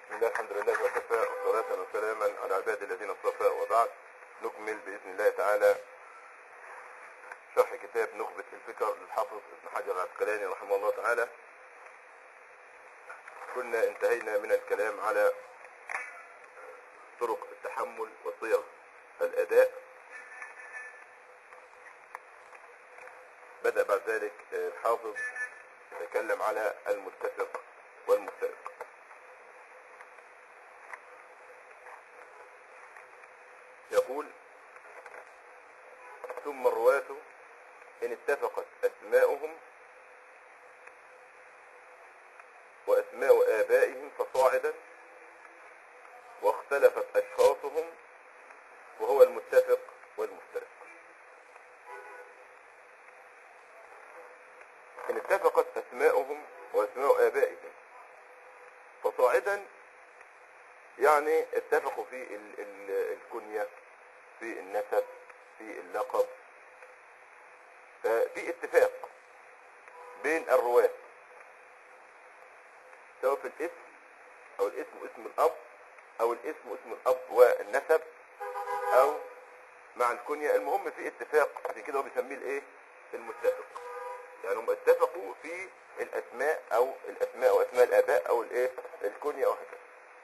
بسم الله الحمد لله وكفى وصلاة وسلاما على عباد الذين اصطفى وبعد نكمل بإذن الله تعالى شرح كتاب نخبة الفكر للحافظ ابن حجر العسقلاني رحمه الله تعالى كنا انتهينا من الكلام على طرق التحمل وصيغ الأداء بدأ بعد ذلك الحافظ يتكلم على المتفق والمفترق يقول ثم الرواة إن اتفقت أسماؤهم وأسماء آبائهم فصاعدا واختلفت أشخاصهم وهو المتفق والمفترق إن اتفقت أسماؤهم وأسماء آبائهم فصاعدا يعني اتفقوا في ال ال الكنية في النسب في اللقب ففي اتفاق بين الرواة سواء في الاسم او الاسم اسم الاب او الاسم اسم الاب والنسب او مع الكنية المهم في اتفاق عشان كده هو بيسميه الايه المتفق يعني هم اتفقوا في الاسماء او الاسماء واسماء الاباء او الايه الكنية وهكذا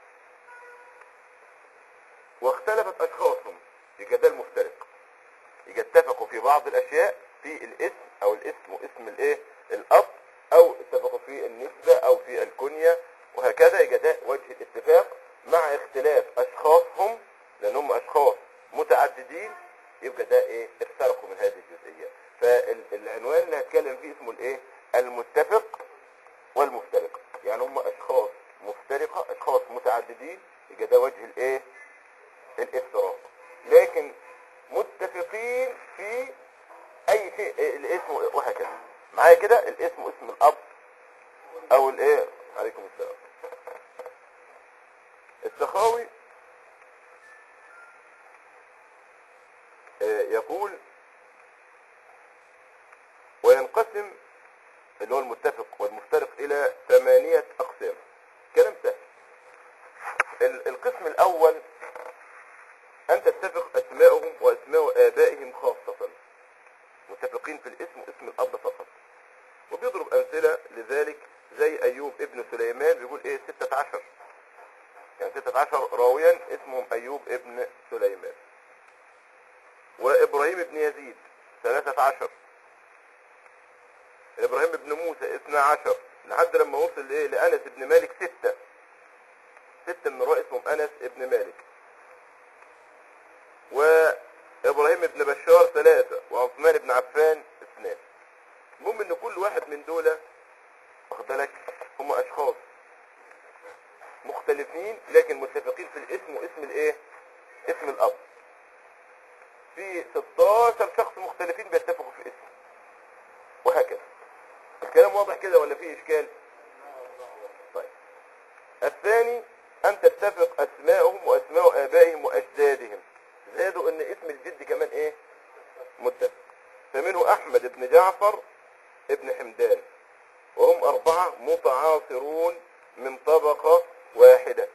واختلفت اشخاصهم يبقى ده المفترق يبقى اتفقوا في بعض الاشياء في الاسم او الاسم واسم الايه الاب او اتفقوا في النسبة او في الكنية وهكذا يبقى ده وجه الاتفاق مع اختلاف اشخاصهم لان هم اشخاص متعددين يبقى ده ايه افترقوا من هذه الجزئية فالعنوان اللي هتكلم فيه اسمه الايه المتفق والمفترق يعني هم اشخاص مفترقة اشخاص متعددين يبقى ده وجه الايه الافتراق لكن متفقين في اي شيء إيه الاسم وهكذا معايا كده الاسم اسم الاب او الايه عليكم السلام السخاوي آه، يقول وينقسم اللي هو المتفق والمفترق الى ثمانية اقسام كلام سهل ال- القسم الاول ان تتفق اسماؤهم واسماء ابائهم خاصة متفقين في الاسم واسم الاب فقط وبيضرب امثلة لذلك زي ايوب ابن سليمان بيقول ايه ستة عشر يعني ستة عشر راويا اسمهم ايوب ابن سليمان وابراهيم ابن يزيد ثلاثة عشر ابراهيم ابن موسى اثنى عشر لحد لما وصل ايه لانس ابن مالك ستة ستة من الرواة اسمهم انس ابن مالك وابراهيم ابن بشار ثلاثة وعثمان ابن عفان اثنان المهم ان كل واحد من دول واخد بالك هم اشخاص مختلفين لكن متفقين في الاسم واسم الايه اسم الاب في 16 شخص مختلفين بيتفقوا في اسم وهكذا الكلام واضح كده ولا فيه اشكال طيب الثاني ان تتفق اسماءهم واسماء ابائهم واجدادهم زادوا ان اسم الجد كمان ايه متفق فمنه احمد بن جعفر ابن حمدان وهم اربعة متعاصرون من طبقة واحدة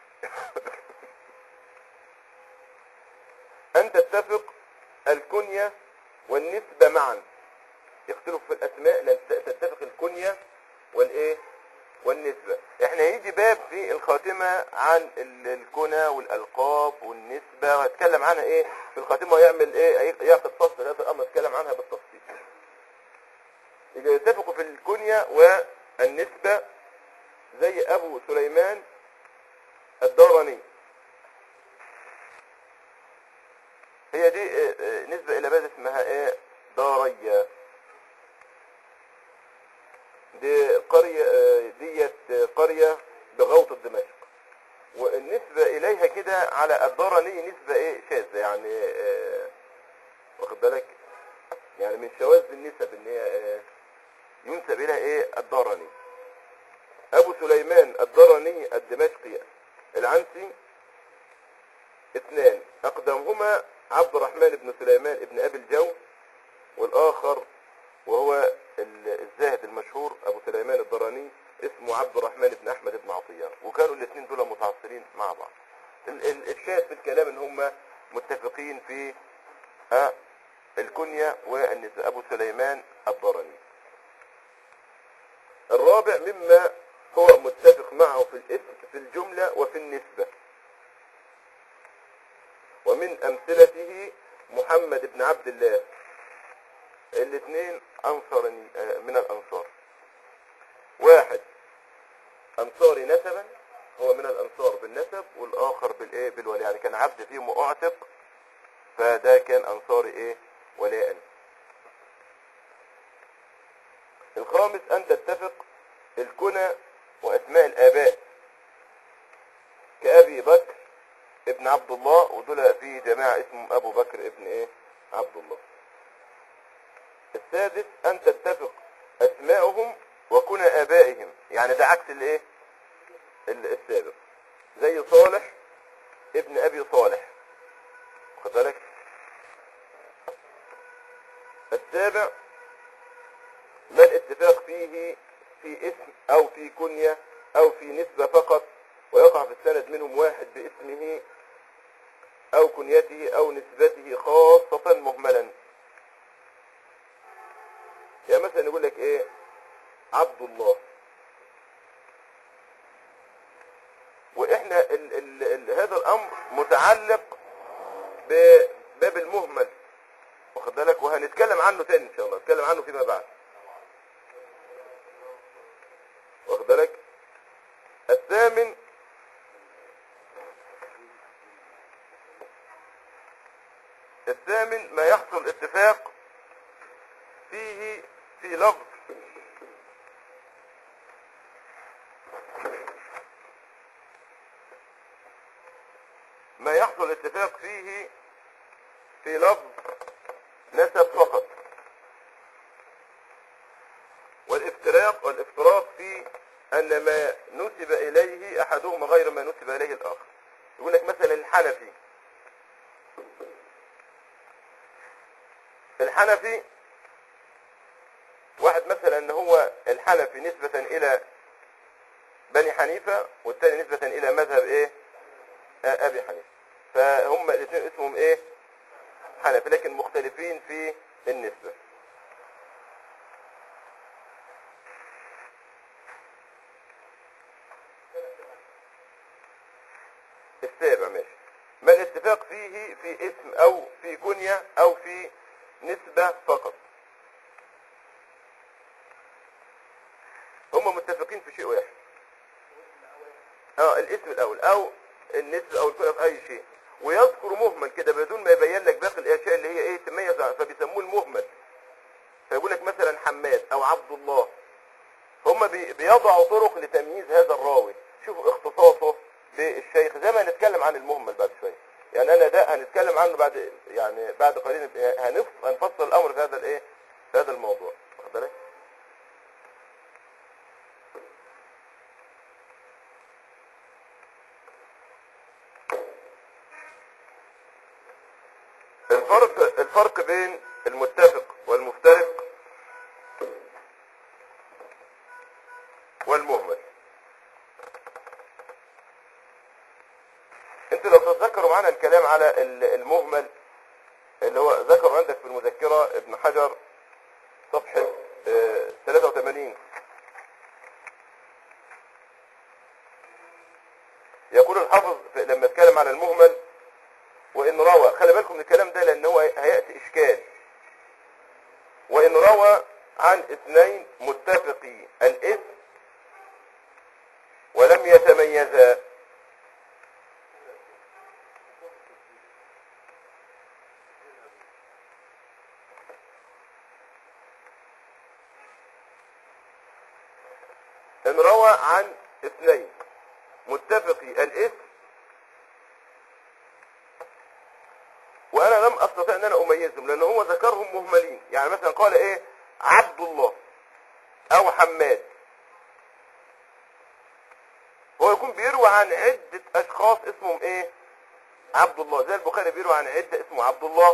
ان تتفق الكنية والنسبة معا يختلفوا في الاسماء لان تتفق الكنية والايه والنسبة احنا هيجي باب في الخاتمة عن ال- الكنى والالقاب والنسبة وهتكلم عنها ايه في الخاتمة ويعمل ايه ياخد فصل هذا الامر اتكلم عنها بالتفصيل يبقى يتفقوا في الكنية والنسبة زي ابو سليمان الداراني هي دي اه، اه، نسبة الى بلد اسمها ايه دارية دي قرية اه، ديت اه، قرية بغوطة دمشق والنسبة اليها كده على الداراني نسبة ايه شاذة يعني اه، واخد بالك يعني من شواذ النسب ان هي اه، ينسب اليها ايه الداراني ابو سليمان الدرني الدمشقي العنسي اثنان اقدمهما عبد الرحمن بن سليمان ابن ابي الجو والاخر وهو ال- الزاهد المشهور ابو سليمان الدراني اسمه عبد الرحمن بن احمد بن عطية وكانوا الاثنين دول متعاصرين ال- ال- الشاهد في الكلام ان هم متفقين في ها الكنية والنساء ابو سليمان الضرني الرابع مما هو متفق معه في الاسم في الجملة وفي النسبة ومن امثلته محمد بن عبد الله الاثنين انصرني آه، من الانصار واحد انصاري نسبا هو من الانصار بالنسب والاخر بالايه بالولاء يعني كان عبد فيهم واعتق فده كان انصاري ايه ولاء الخامس ان تتفق الكنى واسماء الاباء كابي بكر ابن عبد الله ودول في جماعة اسمهم ابو بكر ابن ايه عبد الله السادس ان تتفق اسماءهم وكنى ابائهم يعني ده عكس الايه ال- السابق زي صالح ابن ابي صالح خد بالك السابع ما الاتفاق فيه في اسم او في كنية او في نسبة فقط ويقع في السند منهم واحد باسمه او كنيته او نسبته خاصة مهملا يعني مثلا يقول لك ايه عبد الله واحنا ال ال ال هذا الامر متعلق بباب المهمل واخد بالك وهنتكلم عنه تاني ان شاء الله نتكلم عنه فيما بعد واخد بالك الثامن الثامن ما يحصل اتفاق فيه في لفظ ما يحصل اتفاق فيه في لفظ نسب فقط والافتراق والافتراق في ان ما نسب اليه احدهما غير ما نسب اليه الاخر يقول لك مثلا الحنفي الحنفي واحد مثلا ان هو الحنفي نسبة الى بني حنيفة والتاني نسبة الى مذهب ايه آه، ابي حنيفة فهم الاثنين اسمهم ايه حنفي لكن مختلفين في النسبة السابع ماشي ما الاتفاق فيه في اسم او في كنية او في نسبة فقط هم متفقين في شيء واحد اه الاسم الاول او النسبة او الكنية في اي شيء ويذكر مهمل كده بدون ما يبين لك باقي الاشياء اللي هي ايه تميز عن- فبيسموه المهمل فيقول لك مثلا حماد او عبد الله هم بي- بيضعوا طرق لتمييز هذا الراوي شوفوا اختصاصه بالشيخ زي ما هنتكلم عن المهمل بعد شويه يعني انا ده هنتكلم عنه بعد يعني بعد قليل هنف- هنفصل الامر في هذا الايه في هذا الموضوع واخد بالك الفرق الفرق بين المتفق والمفترق والمهمل انتوا لو تتذكروا معانا الكلام على ال- المهمل اللي هو ذكر عندك في المذكرة ابن حجر صفحة آه، 83 يقول الحافظ في- لما اتكلم على المهمل وان روى خلي بالكم من الكلام ده لان هو هياتي اشكال وان روى عن اثنين متفقي الاسم ولم يتميزا ان روى عن اثنين متفقي الاسم وانا لم استطيع ان انا اميزهم لان هو ذكرهم مهملين يعني مثلا قال ايه عبد الله او حماد هو يكون بيروى عن عدة اشخاص اسمهم ايه عبد الله زي البخاري بيروى عن عدة اسمه عبد الله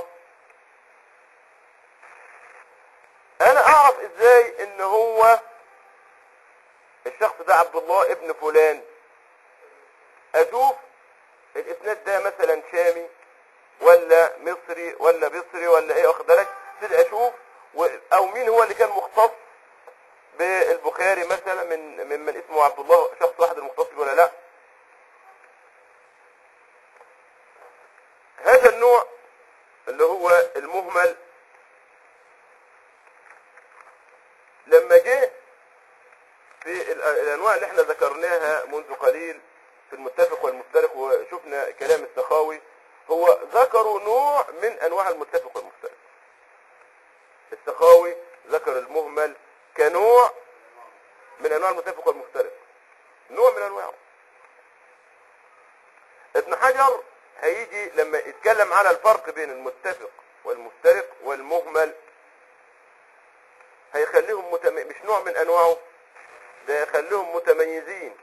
انا اعرف ازاي ان هو الشخص ده عبد الله ابن فلان اشوف الاسناد ده مثلا شامي ولا مصري ولا بصري ولا ايه واخد بالك تبدا اشوف و... او مين هو اللي كان مختص بالبخاري مثلا من ممن اسمه عبد الله شخص واحد المختص به ولا لا هذا النوع اللي هو المهمل لما جه في ال- الانواع اللي احنا ذكرناها منذ قليل في المتفق والمفترق وشفنا كلام السخاوي هو ذكروا نوع من انواع المتفق والمفترق السخاوي ذكر المهمل كنوع من انواع المتفق والمفترق نوع من انواعه ابن حجر هيجي لما يتكلم على الفرق بين المتفق والمفترق والمهمل هيخليهم متم... مش نوع من انواعه ده يخليهم متميزين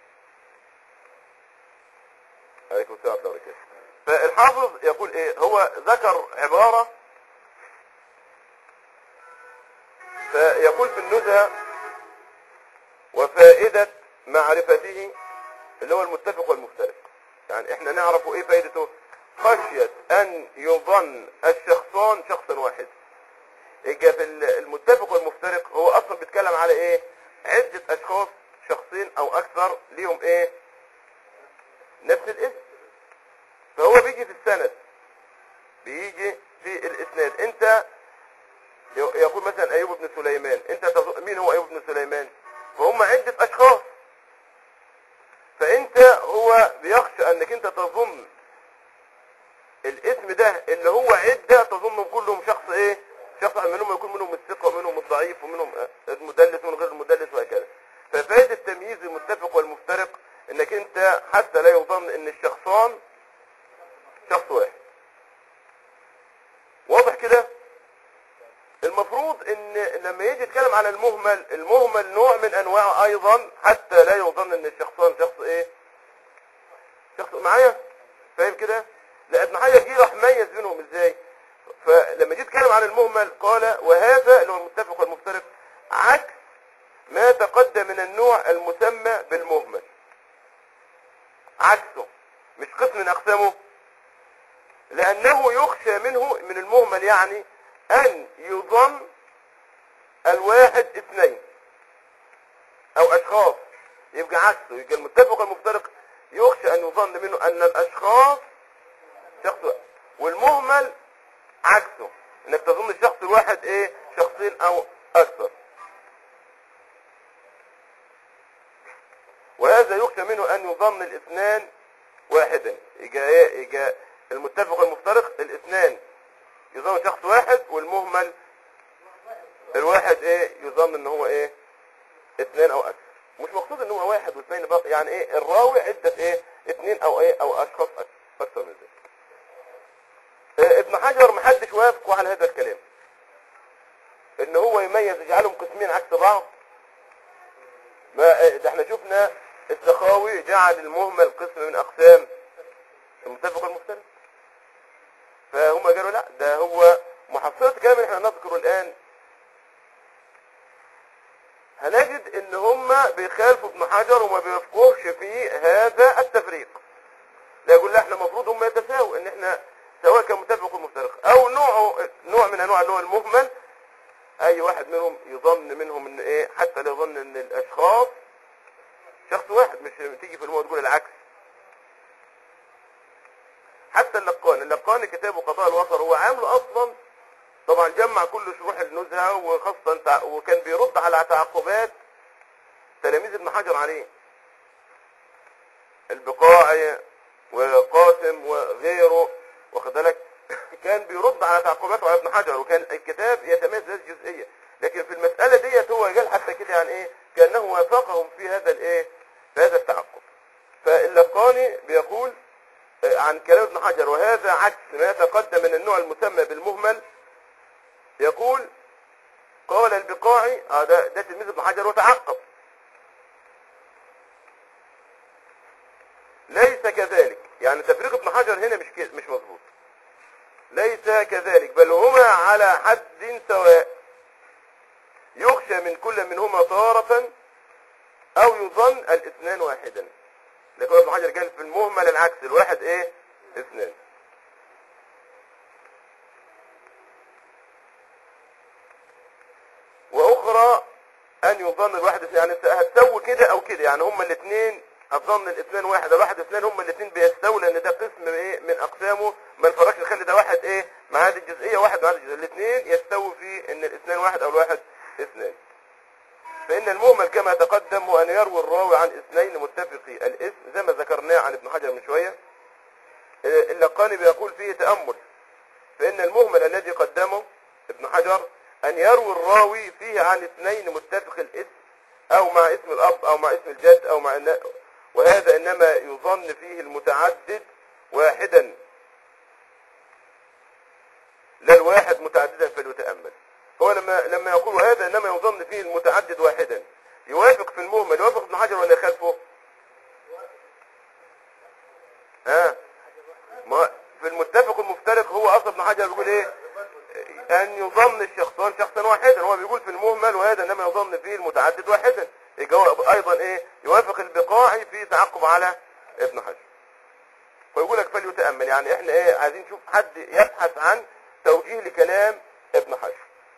عليكم السلام ورحمه الله وبركاته فالحافظ يقول ايه هو ذكر عبارة فيقول في النزهة وفائدة معرفته اللي هو المتفق والمفترق يعني احنا نعرف ايه فائدته خشية ان يظن الشخصان شخصا واحد يبقى في المتفق والمفترق هو اصلا بيتكلم على ايه عدة اشخاص شخصين او اكثر ليهم ايه نفس الاسم فهو بيجي في السند بيجي في الاسناد انت يقول مثلا ايوب بن سليمان انت تظن مين هو ايوب بن سليمان فهم عدة اشخاص فانت هو بيخشى انك انت تظن الاسم ده اللي هو عدة تظنهم كلهم شخص ايه شخص منهم يكون منهم الثقة ومنهم الضعيف ومنهم المدلس ومن غير المدلس وهكذا ففائدة تمييز المتفق والمفترق انك انت حتى لا يظن ان الشخصان شخص واحد واضح كده المفروض ان لما يجي يتكلم على المهمل المهمل نوع من انواعه ايضا حتى لا يظن ان الشخصان شخص ايه شخص معايا فاهم كده لا ابن حجر جه راح ميز بينهم ازاي فلما جيت اتكلم عن المهمل قال وهذا اللي هو المتفق والمفترق عكس ما تقدم من النوع المسمى بالمهمل عكسه مش قسم من اقسامه لانه يخشى منه من المهمل يعني ان يظن الواحد اثنين او اشخاص يبقى عكسه يبقى المتفق والمفترق يخشى ان يظن منه ان الاشخاص شخص واحد والمهمل عكسه انك تظن الشخص الواحد ايه شخصين او اكثر وهذا يخشى منه ان يظن الاثنان واحدا يجا ايه يجا المتفق والمفترق الاثنان يظن شخص واحد والمهمل الواحد ايه يظن ان هو ايه اثنين او اكثر مش مقصود ان هو واحد واثنين بقى يعني ايه الراوي عدة ايه اثنين او ايه او اشخاص اكثر من ذلك اه ابن حجر محدش وافقه على هذا الكلام ان هو يميز يجعلهم قسمين عكس بعض ما ده احنا شفنا السخاوي جعل المهمل قسم من اقسام المتفق والمختلف فهم قالوا لا ده هو محصلة الكلام اللي احنا نذكره الان هنجد ان هم بيخالفوا ابن حجر وما بيوافقوش في هذا التفريق لا يقول لا احنا المفروض هم يتساووا ان احنا سواء كان متفق ومفترق او نوع نوع من انواع اللي هو المهمل اي واحد منهم يظن منهم ان ايه حتى لا يظن ان الاشخاص شخص واحد مش تيجي في الموضوع تقول العكس حتى اللقان اللقان كتابه قضاء الوطر هو عامله اصلا طبعا جمع كل شروح النزهة وخاصة وكان بيرد على تعقبات تلاميذ ابن حجر عليه البقاعي وقاسم وغيره واخد بالك كان بيرد على تعقباته على ابن حجر وكان الكتاب يتميز بهذه الجزئيه لكن في المساله ديت هو قال حتى كده يعني ايه كانه وافقهم في هذا الايه في هذا التعقب فاللقاني بيقول عن كلام ابن حجر وهذا عكس ما تقدم من النوع المسمى بالمهمل يقول قال البقاعي آه ده ده تلميذ ابن حجر وتعقب ليس كذلك يعني تفريق ابن حجر هنا مش كده مش مظبوط ليس كذلك بل هما على حد سواء يخشى من كل منهما تارة او يظن الاثنان واحدا لكن ابن حجر قال في المهمل العكس الواحد ايه اثنان واخرى ان يظن الواحد اثنين يعني انت هتسوي كده او كده يعني هما الاثنين هتظن الاثنين واحد الواحد اثنين هما الاثنين بيستووا لان ده قسم ايه من اقسامه ما الفرقش يخلي ده واحد ايه مع هذه الجزئيه واحد مع هذه الجزئيه الاثنين يستووا في ان الاثنين واحد او الواحد اثنين فإن المهمل كما تقدم هو أن يروي الراوي عن اثنين متفقي الاسم زي ما ذكرناه عن ابن حجر من شوية آه، اللقاني بيقول فيه تأمل فإن المهمل الذي قدمه ابن حجر أن يروي الراوي فيه عن اثنين متفق الاسم أو مع اسم الأب أو مع اسم الجد أو مع النا- وهذا إنما يظن فيه المتعدد واحدا لا الواحد متعددا فليتأمل هو لما لما يقول هذا انما يظن فيه المتعدد واحدا يوافق في المهمل يوافق ابن حجر ولا يخالفه ها ما في المتفق والمفترق هو اصلا ابن حجر بيقول ايه ان يظن الشخصان شخصا واحدا هو بيقول في المهمل وهذا انما يظن فيه المتعدد واحدا الجواب ايضا ايه يوافق البقاعي في تعقب على ابن حجر فيقول لك فليتامل يعني احنا ايه عايزين نشوف حد يبحث عن توجيه لكلام ابن حجر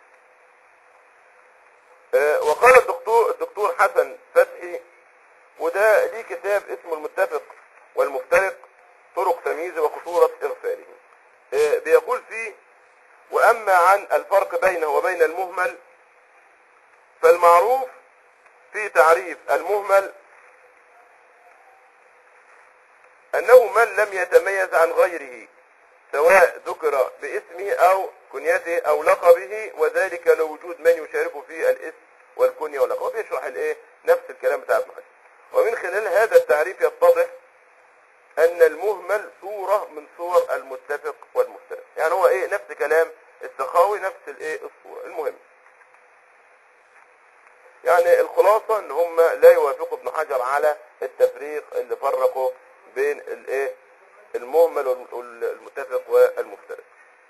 آه، وقال الدكتور الدكتور حسن فتحي وده ليه كتاب اسمه المتفق والمفترق طرق تمييزه وخطورة إرساله آه، بيقول فيه وأما عن الفرق بينه وبين المهمل فالمعروف في تعريف المهمل أنه من لم يتميز عن غيره سواء ذكر باسمه أو كنيته أو لقبه وذلك لوجود من يشاركه في الاسم والكنية واللقب وبيشرح الايه نفس الكلام بتاع ابن حجر ومن خلال هذا التعريف يتضح أن المهمل صورة من صور المتفق والمفترق يعني هو ايه نفس كلام السخاوي نفس الايه الصورة المهم يعني الخلاصة ان هم لا يوافقوا ابن حجر على التفريق اللي فرقوا بين الايه المهمل والمتفق والمفترق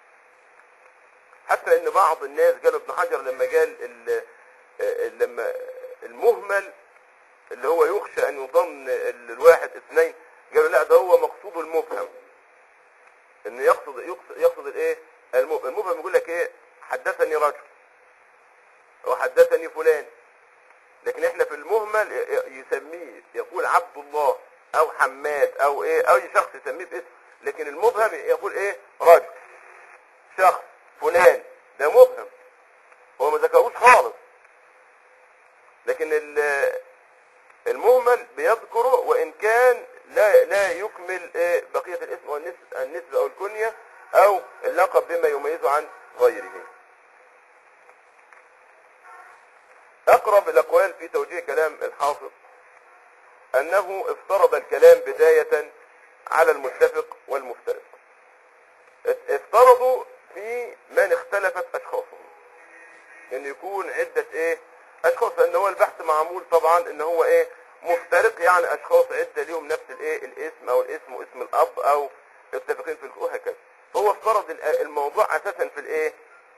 حتى ان بعض الناس قالوا ابن حجر لما قال ال- ال- لما المهمل اللي هو يخشى ان يظن ال- الواحد اثنين قالوا لا ده هو مقصود المبهم ان يقصد يقصد, يقصد الايه الم- المبهم يقول لك ايه حدثني رجل وحدثني فلان لكن احنا في المهمل ي- ي- يسميه يقول عبد الله او حماد او ايه اي شخص يسميه باسم لكن المبهم يقول ايه رجل شخص فلان ده مبهم هو ما ذكروش خالص لكن ال- المهمل بيذكره وان كان لا لا يكمل إيه بقيه الاسم والنسب النسبه او الكنيه او اللقب بما يميزه عن غيره اقرب الاقوال في توجيه كلام الحافظ انه افترض الكلام بدايه على المتفق والمفترق ات- افترضوا في من اختلفت اشخاصهم ان يكون عدة ايه اشخاص لان هو البحث معمول طبعا ان هو ايه مفترق يعني اشخاص عدة ليهم نفس الايه الاسم او الاسم واسم الاب او متفقين في الكو- وهكذا هو افترض ال- الموضوع اساسا في الايه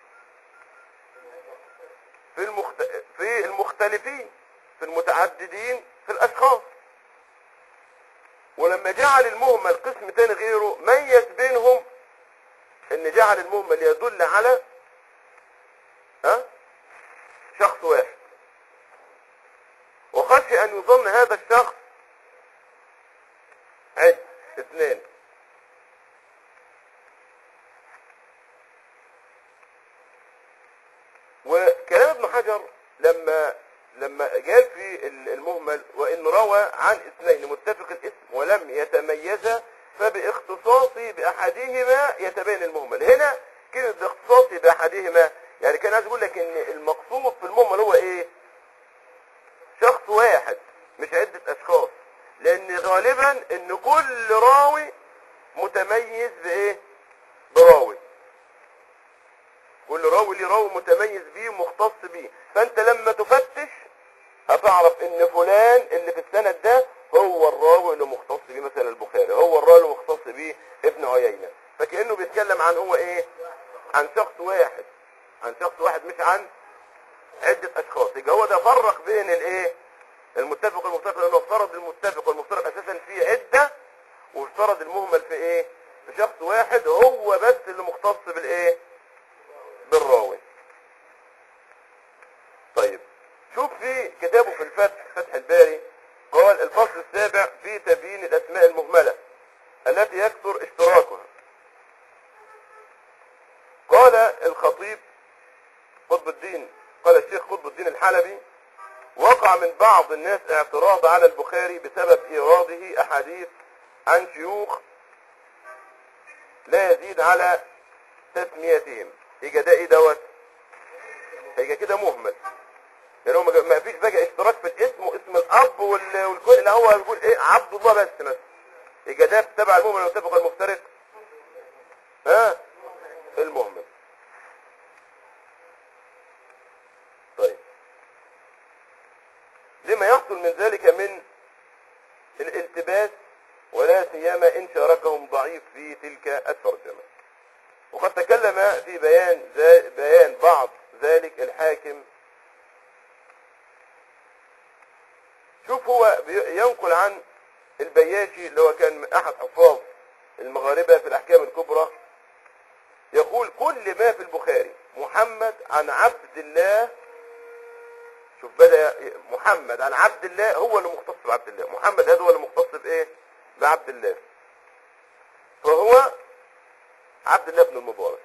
في المخت... في المختلفين في المتعددين في الاشخاص ولما جعل المهمل قسم تاني غيره ميز بينهم ان جعل المهمل يدل على ها شخص واحد وخشي ان يظن هذا الشخص عد اثنين وكلام ابن حجر لما لما قال في المهمل وان روى عن اثنين متفق الاسم ولم يتميزا فباختصاصي باحدهما يتبين المهمل هنا كلمه باختصاصي باحدهما يعني كان عايز يقول لك ان المقصود في المهمل هو ايه شخص واحد مش عدة اشخاص لان غالبا ان كل راوي متميز بايه براوي كل راوي ليه راوي متميز بيه ومختص بيه فانت لما تفتش هتعرف ان فلان اللي في السند ده هو الراوي اللي مختص بيه مثلا البخاري هو الراوي اللي مختص بيه ابن عيينة فكأنه بيتكلم عن هو ايه عن شخص واحد عن شخص واحد مش عن عدة اشخاص يبقى هو ده فرق بين الايه المتفق والمفترق لانه افترض المتفق والمفترق اساسا في في ايه في شخص واحد هو بس اللي مختص بالايه بالراوي طيب شوف في كتابه في الفتح فتح الباري قال الفصل السابع في تبيين الاسماء المهملة التي يكثر اشتراكها قال الخطيب قطب الدين قال الشيخ قطب الدين الحلبي وقع من بعض الناس اعتراض على البخاري بسبب ايراده احاديث عن شيوخ لا يزيد على تسميتهم يبقى ده ايه دوت يبقى كده مهمل يعني هو ما ما فيش بقى اشتراك في الاسم واسم الاب وال- والكل اللي هو يقول ايه عبد الله بس مثلا يبقى ده تبع المهمل ولا تبع المفترق ها المهمل طيب لما يحصل من ذلك من الالتباس ولا سيما ان شاركهم ضعيف في تلك الترجمه وقد تكلم في بيان ذا- بيان بعض ذلك الحاكم شوف هو بي- ينقل عن البياشي اللي هو كان من احد حفاظ المغاربه في الاحكام الكبرى يقول كل ما في البخاري محمد عن عبد الله شوف بدأ ي- محمد عن عبد الله هو اللي مختص بعبد الله محمد هذا هو اللي مختص بايه بعبد الله فهو عبد الله بن المبارك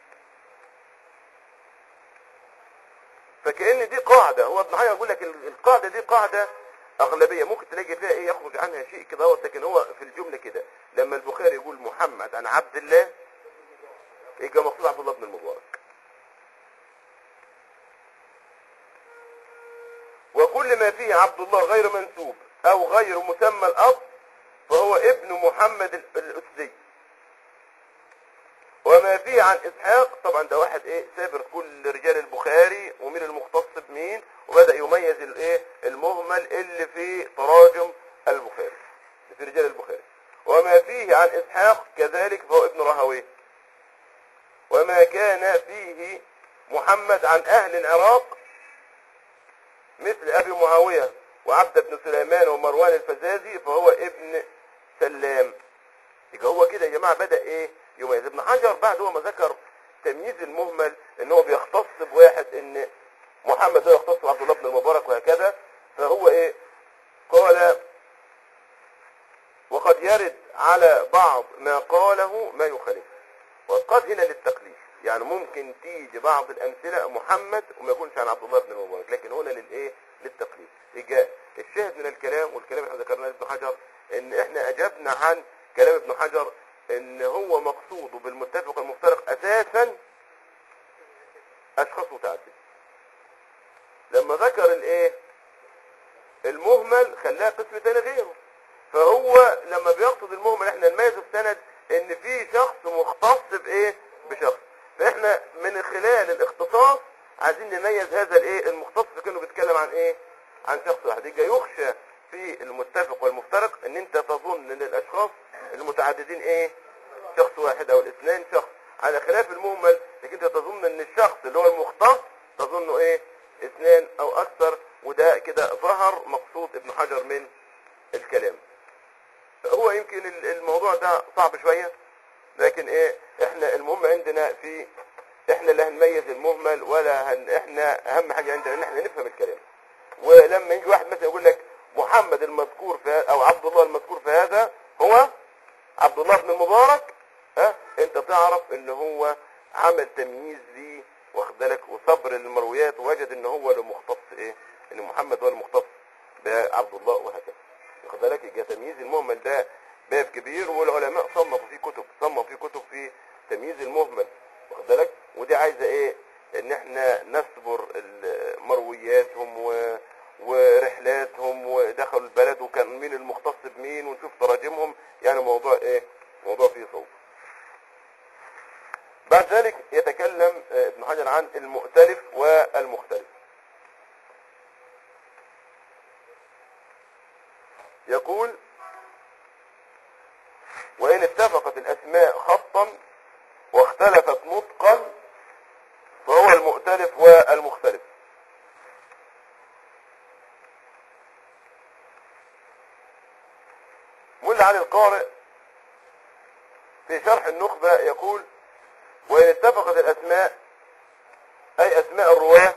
فكأن دي قاعدة هو ابن حجر يقول لك ال- القاعدة دي قاعدة أغلبية ممكن تلاقي فيها إيه يخرج عنها شيء كده هو لكن هو في الجملة كده لما البخاري يقول محمد عن عبد الله يبقى مقصود عبد الله بن المبارك وكل ما فيه عبد الله غير منسوب أو غير مسمى الأب فهو ابن محمد ال- الأسدي وما فيه عن اسحاق طبعا ده واحد ايه سافر كل رجال البخاري ومين المختص بمين وبدا يميز الايه المهمل اللي في تراجم البخاري في رجال البخاري وما فيه عن اسحاق كذلك فهو ابن راهويه وما كان فيه محمد عن اهل العراق مثل ابي معاويه وعبد بن سليمان ومروان الفزازي فهو ابن سلام يبقى هو كده يا جماعه بدا ايه يميز ابن حجر بعد هو ما ذكر تمييز المهمل ان هو بيختص بواحد ان محمد هو يختص بعبد الله بن المبارك وهكذا فهو ايه قال وقد يرد على بعض ما قاله ما يخالف وقد هنا للتقليد يعني ممكن تيجي بعض الامثله محمد وما يكونش عن عبد الله بن المبارك لكن هنا للايه للتقليد يبقى الشاهد من الكلام والكلام اللي احنا ذكرناه ابن حجر ان احنا اجبنا عن كلام ابن حجر ان هو مقصوده بالمتفق المفترق اساسا اشخاص متعدده لما ذكر الايه المهمل خلاه قسم تاني غيره فهو لما بيقصد المهمل احنا نميز السند ان في شخص مختص بايه بشخص فاحنا من خلال الاختصاص عايزين نميز هذا الايه المختص كانه بيتكلم عن ايه عن شخص واحد يبقى يخشى في المتفق والمفترق ان انت تظن ان الاشخاص المتعددين ايه شخص واحد او الاثنين شخص على خلاف المهمل لكن انت تظن ان الشخص اللي هو المختص تظنه ايه اثنين او اكثر وده كده ظهر مقصود ابن حجر من الكلام هو يمكن ال- الموضوع ده صعب شوية لكن ايه احنا المهم عندنا في احنا لا هنميز المهمل ولا هن احنا اهم حاجة عندنا ان احنا نفهم الكلام ولما يجي واحد مثلا يقول لك محمد المذكور في ه- او عبد الله المذكور في هذا هو عبد الله بن المبارك ها انت تعرف ان هو عمل تمييز ليه واخد بالك وصبر المرويات ووجد ان هو اللي مختص ايه ان محمد هو المختص بعبد الله وهكذا واخد بالك يبقى تمييز المهمل ده باب كبير والعلماء صنفوا فيه كتب صنفوا فيه كتب في تمييز المهمل واخد بالك ودي عايزه ايه ان احنا نصبر ال- مروياتهم و ورحلاتهم ودخلوا البلد وكان مين المختص بمين ونشوف تراجمهم يعني موضوع ايه موضوع فيه صوت بعد ذلك يتكلم آه، ابن حجر عن المؤتلف والمختلف يقول وإن اتفقت الأسماء خطا واختلفت نطقا فهو المؤتلف والمختلف ملا علي القارئ في شرح النخبة يقول وإن اتفقت الأسماء أي أسماء الرواة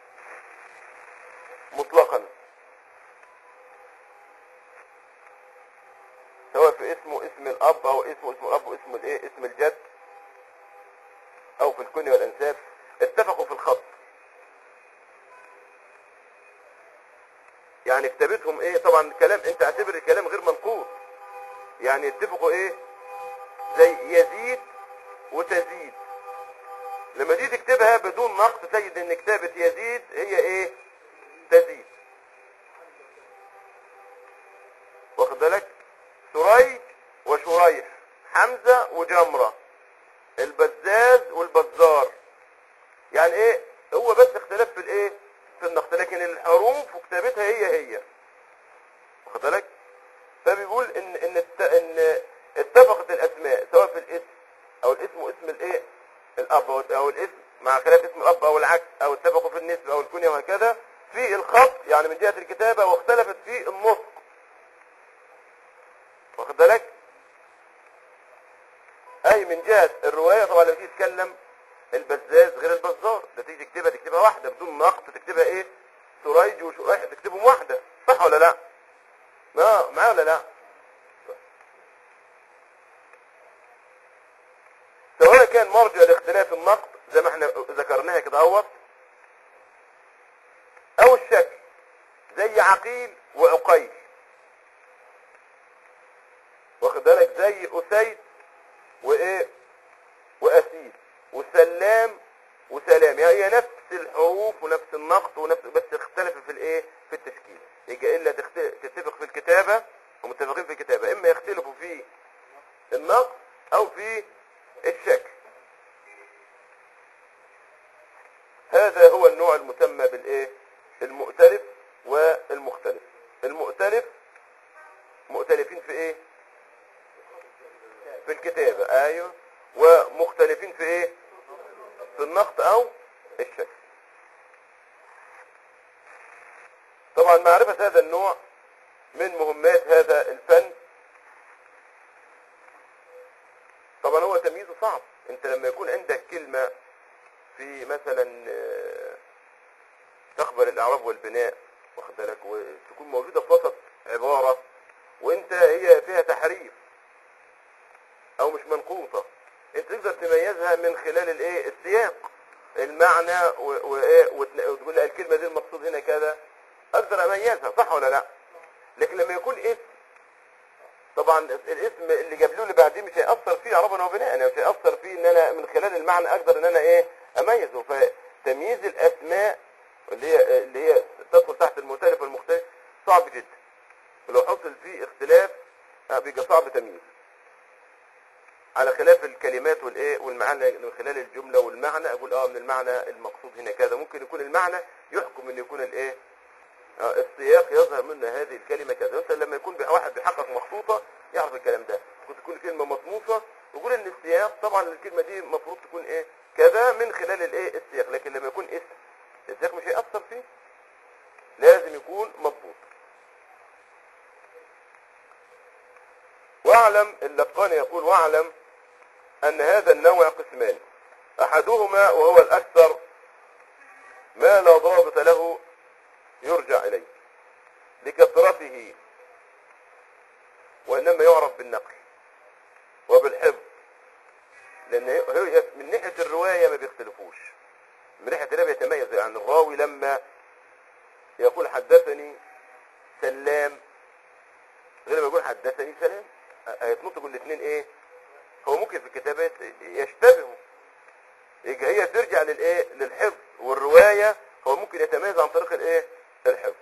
مطلقا سواء في اسمه اسم الأب أو اسمه اسم الأب واسم الإيه اسم الجد أو في الكنية والأنساب اتفقوا في الخط يعني كتابتهم ايه طبعا كلام انت اعتبر الكلام غير منقول يعني اتفقوا ايه زي يزيد وتزيد لما تيجي تكتبها بدون نقص تجد ان كتابة يزيد هي ايه تزيد واخد بالك سريج وشريح حمزة وجمرة البزاز والبزار يعني ايه هو بس اختلاف في الايه في النقط لكن الحروف وكتابتها هي هي واخد بالك فبيقول ان ان الت- ان اتفقت الاسماء سواء في الاسم او الاسم واسم الايه الاب او أو الاسم مع خلاف اسم الاب او العكس او اتفقوا في النسبه او الكنيه وهكذا في الخط يعني من جهه الكتابه واختلفت في النطق واخد بالك اي من جهه الروايه طبعا لما تيجي تتكلم البزاز غير البزار ده تيجي تكتبها تكتبها واحده بدون نقط تكتبها ايه سريج وشريح تكتبهم واحده صح ولا لا ما معايا ولا لا سواء كان مرجع لاختلاف النقط زي ما احنا ذكرناها كده اهوت او الشكل زي عقيل وعقيل واخد بالك زي اسيد وايه واسيد وسلام وسلام يعني هي نفس الحروف ونفس النقط ونفس بس اختلف في الايه في التشكيل يجي الا تخت- تتفق في الكتابه ومتفقين في الكتابه اما يختلفوا في النقط او في الشكل هذا هو النوع المسمى بالايه المؤتلف والمختلف المؤتلف مؤتلفين في ايه في الكتابة ايوه ومختلفين في ايه في النقط او الشكل طبعا معرفة هذا النوع من مهمات هذا الفن طبعا هو تمييزه صعب انت لما يكون عندك كلمة في مثلا آه، تقبل الاعراب والبناء واخد بالك وتكون موجودة في وسط عبارة وانت هي فيها تحريف او مش منقوطة انت تقدر تميزها من خلال الايه السياق المعنى و- وايه وتن- وتقول لا الكلمة دي المقصود هنا كذا اقدر اميزها صح ولا لا لكن لما يكون اسم طبعا الاسم اللي جاب له اللي بعديه مش هيأثر فيه عربا وبناء يعني مش هيأثر فيه ان انا من خلال المعنى اقدر ان انا ايه اميزه فتمييز الاسماء اللي هي اللي هي تدخل تحت المختلف والمختلف صعب جدا ولو حصل فيه اختلاف آه، بيبقى صعب تمييز على خلاف الكلمات والايه والمعنى من خلال الجمله والمعنى اقول اه من المعنى المقصود هنا كذا ممكن يكون المعنى يحكم ان يكون الايه آه، السياق يظهر منه هذه الكلمة كذا مثلا لما يكون واحد بيحقق مخطوطة يعرف الكلام ده ممكن تكون كلمة مطموسة يقول ان السياق طبعا الكلمة دي المفروض تكون ايه كذا من خلال الايه السياق لكن لما يكون اسم السياق مش هيأثر فيه لازم يكون مضبوط واعلم اللقاني يقول واعلم ان هذا النوع قسمان احدهما وهو الاكثر ما لا ضابط له يرجع إليه لكثرته وإنما يعرف بالنقل وبالحفظ لأن هي من ناحية الرواية ما بيختلفوش من ناحية الرواية يتميز يعني الراوي لما يقول حدثني سلام غير ما يقول حدثني سلام هيتنطقوا الاثنين ايه هو ممكن في الكتابات يشتبهوا يبقى هي ترجع للايه للحفظ والرواية هو ممكن يتميز عن طريق الايه الحفظ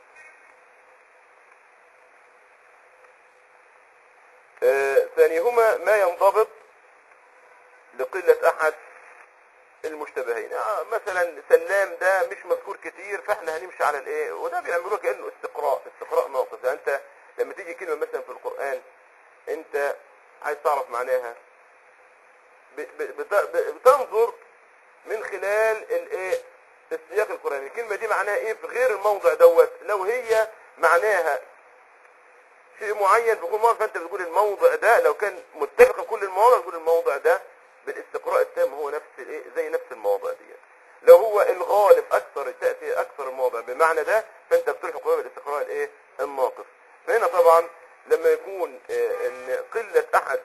آه، ثانيهما ما ينضبط لقلة احد المشتبهين آه مثلا سلام ده مش مذكور كتير فاحنا هنمشي على الايه وده بيعملوه كانه استقراء استقراء ناقص يعني انت لما تيجي كلمه مثلا في القران انت عايز تعرف معناها ب- ب- بت- ب- بتنظر من خلال الايه السياق القراني الكلمه دي معناها ايه في غير الموضع دوت لو هي معناها شيء معين بيكون موضع فانت بتقول الموضع ده لو كان متفق في كل المواضع تقول الموضع ده بالاستقراء التام هو نفس الايه زي نفس المواضع دي لو هو الغالب اكثر تاتي اكثر المواضع بمعنى ده فانت بتلحق باب الاستقراء الايه الناقص فهنا طبعا لما يكون آه، ان قله احد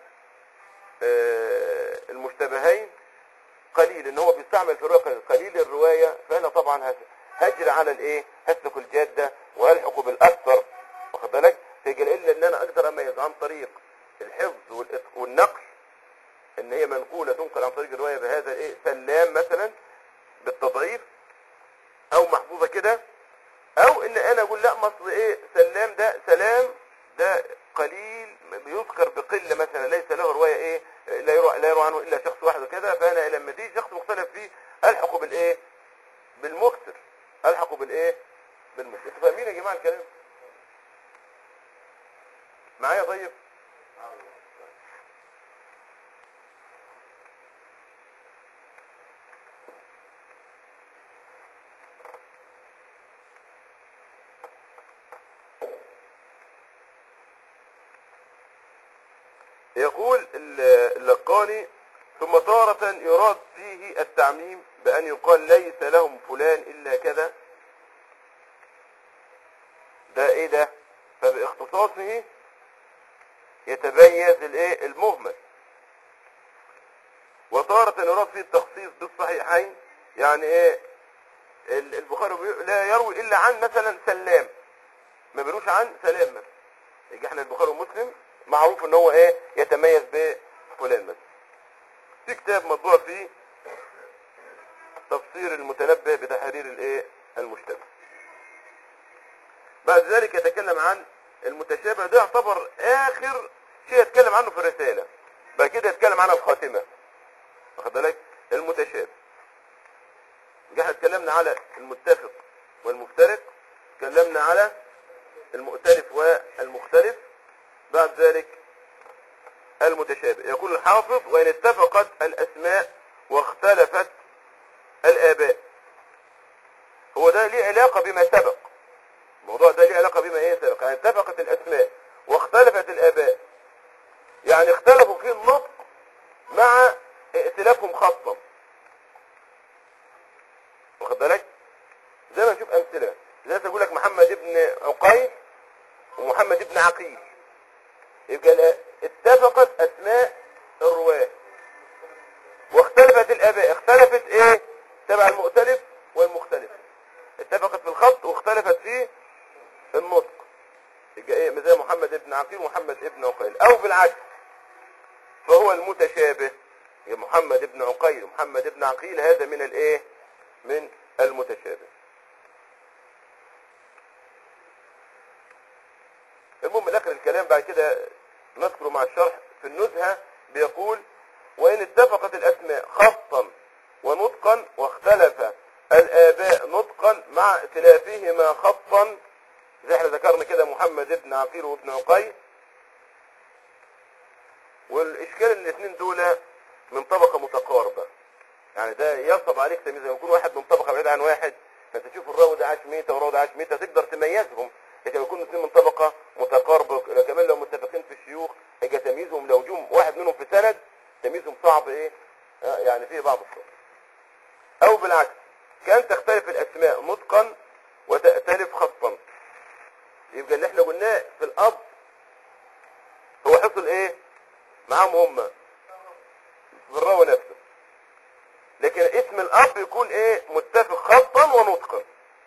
آه، المشتبهين قليل ان هو بيستعمل في الروايه قليل الروايه فانا طبعا هس- هجري على الايه هسلك الجاده وهلحق بالاكثر واخد بالك فيجي الا ان انا اقدر اميز عن طريق الحفظ والإت- والنقل ان هي منقوله تنقل عن طريق الروايه بهذا الايه سلام مثلا بالتضعيف او محفوظه كده او ان انا اقول لا مصر ايه سلام ده سلام ده قليل بيذكر بقله مثلا ليس له روايه ايه لا يروى لا يروى عنه الا شخص واحد وكذا فانا لما تيجي شخص مختلف فيه الحقه بالايه بالمكثر الحقه بالايه بالمكثر انتوا فاهمين يا جماعه الكلام معايا طيب يقول ال- اللقاني ثم تارة يراد فيه التعميم بأن يقال ليس لهم فلان إلا كذا ده ايه ده فباختصاصه يتميز الايه المهمل وتارة يراد فيه التخصيص بالصحيحين يعني ايه ال- البخاري بي- لا يروي الا عن مثلا سلام ما بيروش عن سلام مثلا يجي احنا البخاري ومسلم معروف ان هو ايه يتميز بفلان مثلا في كتاب مطبوع فيه تفسير المتنبه بتحرير الايه المشتبه بعد ذلك يتكلم عن المتشابه ده يعتبر اخر شيء يتكلم عنه في الرسالة بعد كده يتكلم عن الخاتمة واخد بالك المتشابه يبقى احنا اتكلمنا على المتفق والمفترق اتكلمنا على المؤتلف والمختلف بعد ذلك المتشابه يقول الحافظ وإن اتفقت الأسماء واختلفت الآباء هو ده ليه علاقة بما سبق الموضوع ده ليه علاقة بما ايه سبق يعني اتفقت الأسماء واختلفت الآباء يعني اختلفوا في النطق مع ائتلافهم خاصة واخد بالك زي ما نشوف أمثلة زي تقول لك محمد ابن عقيل ومحمد ابن عقيل يبقى لا- اتفقت أسماء الرواة واختلفت الآباء اختلفت ايه تبع المؤتلف والمختلف اتفقت في الخط واختلفت في النطق يبقى ايه زي محمد ابن عقيل ومحمد ابن عقيل او بالعكس فهو المتشابه يا محمد ابن عقيل ومحمد ابن عقيل هذا من الايه من المتشابه المهم من اخر الكلام بعد كده نذكره مع الشرح في النزهة بيقول وان اتفقت الاسماء خطا ونطقا واختلف الاباء نطقا مع ائتلافهما خطا زي احنا ذكرنا كده محمد ابن عقيل وابن عقيل والاشكال ان الاثنين دول من طبقة متقاربة يعني ده يصعب عليك تمييز لما يكون واحد من طبقة بعيد عن واحد فانت تشوف الراوي ده عاش ميتة والراوي ده عاش ميتة تقدر تميزهم لكن يكون الاثنين من طبقة متقاربة كمان لو متفقين في الشيوخ يبقى تمييزهم لو جم واحد منهم في سند تمييزهم صعب ايه آه يعني فيه بعض الصعوبة او بالعكس كان تختلف الاسماء نطقا وتأتلف خطا يبقى اللي احنا قلناه في الاب هو حصل ايه معاهم هم في الراوي نفسه لكن اسم الاب يكون ايه متفق خطا ونطقا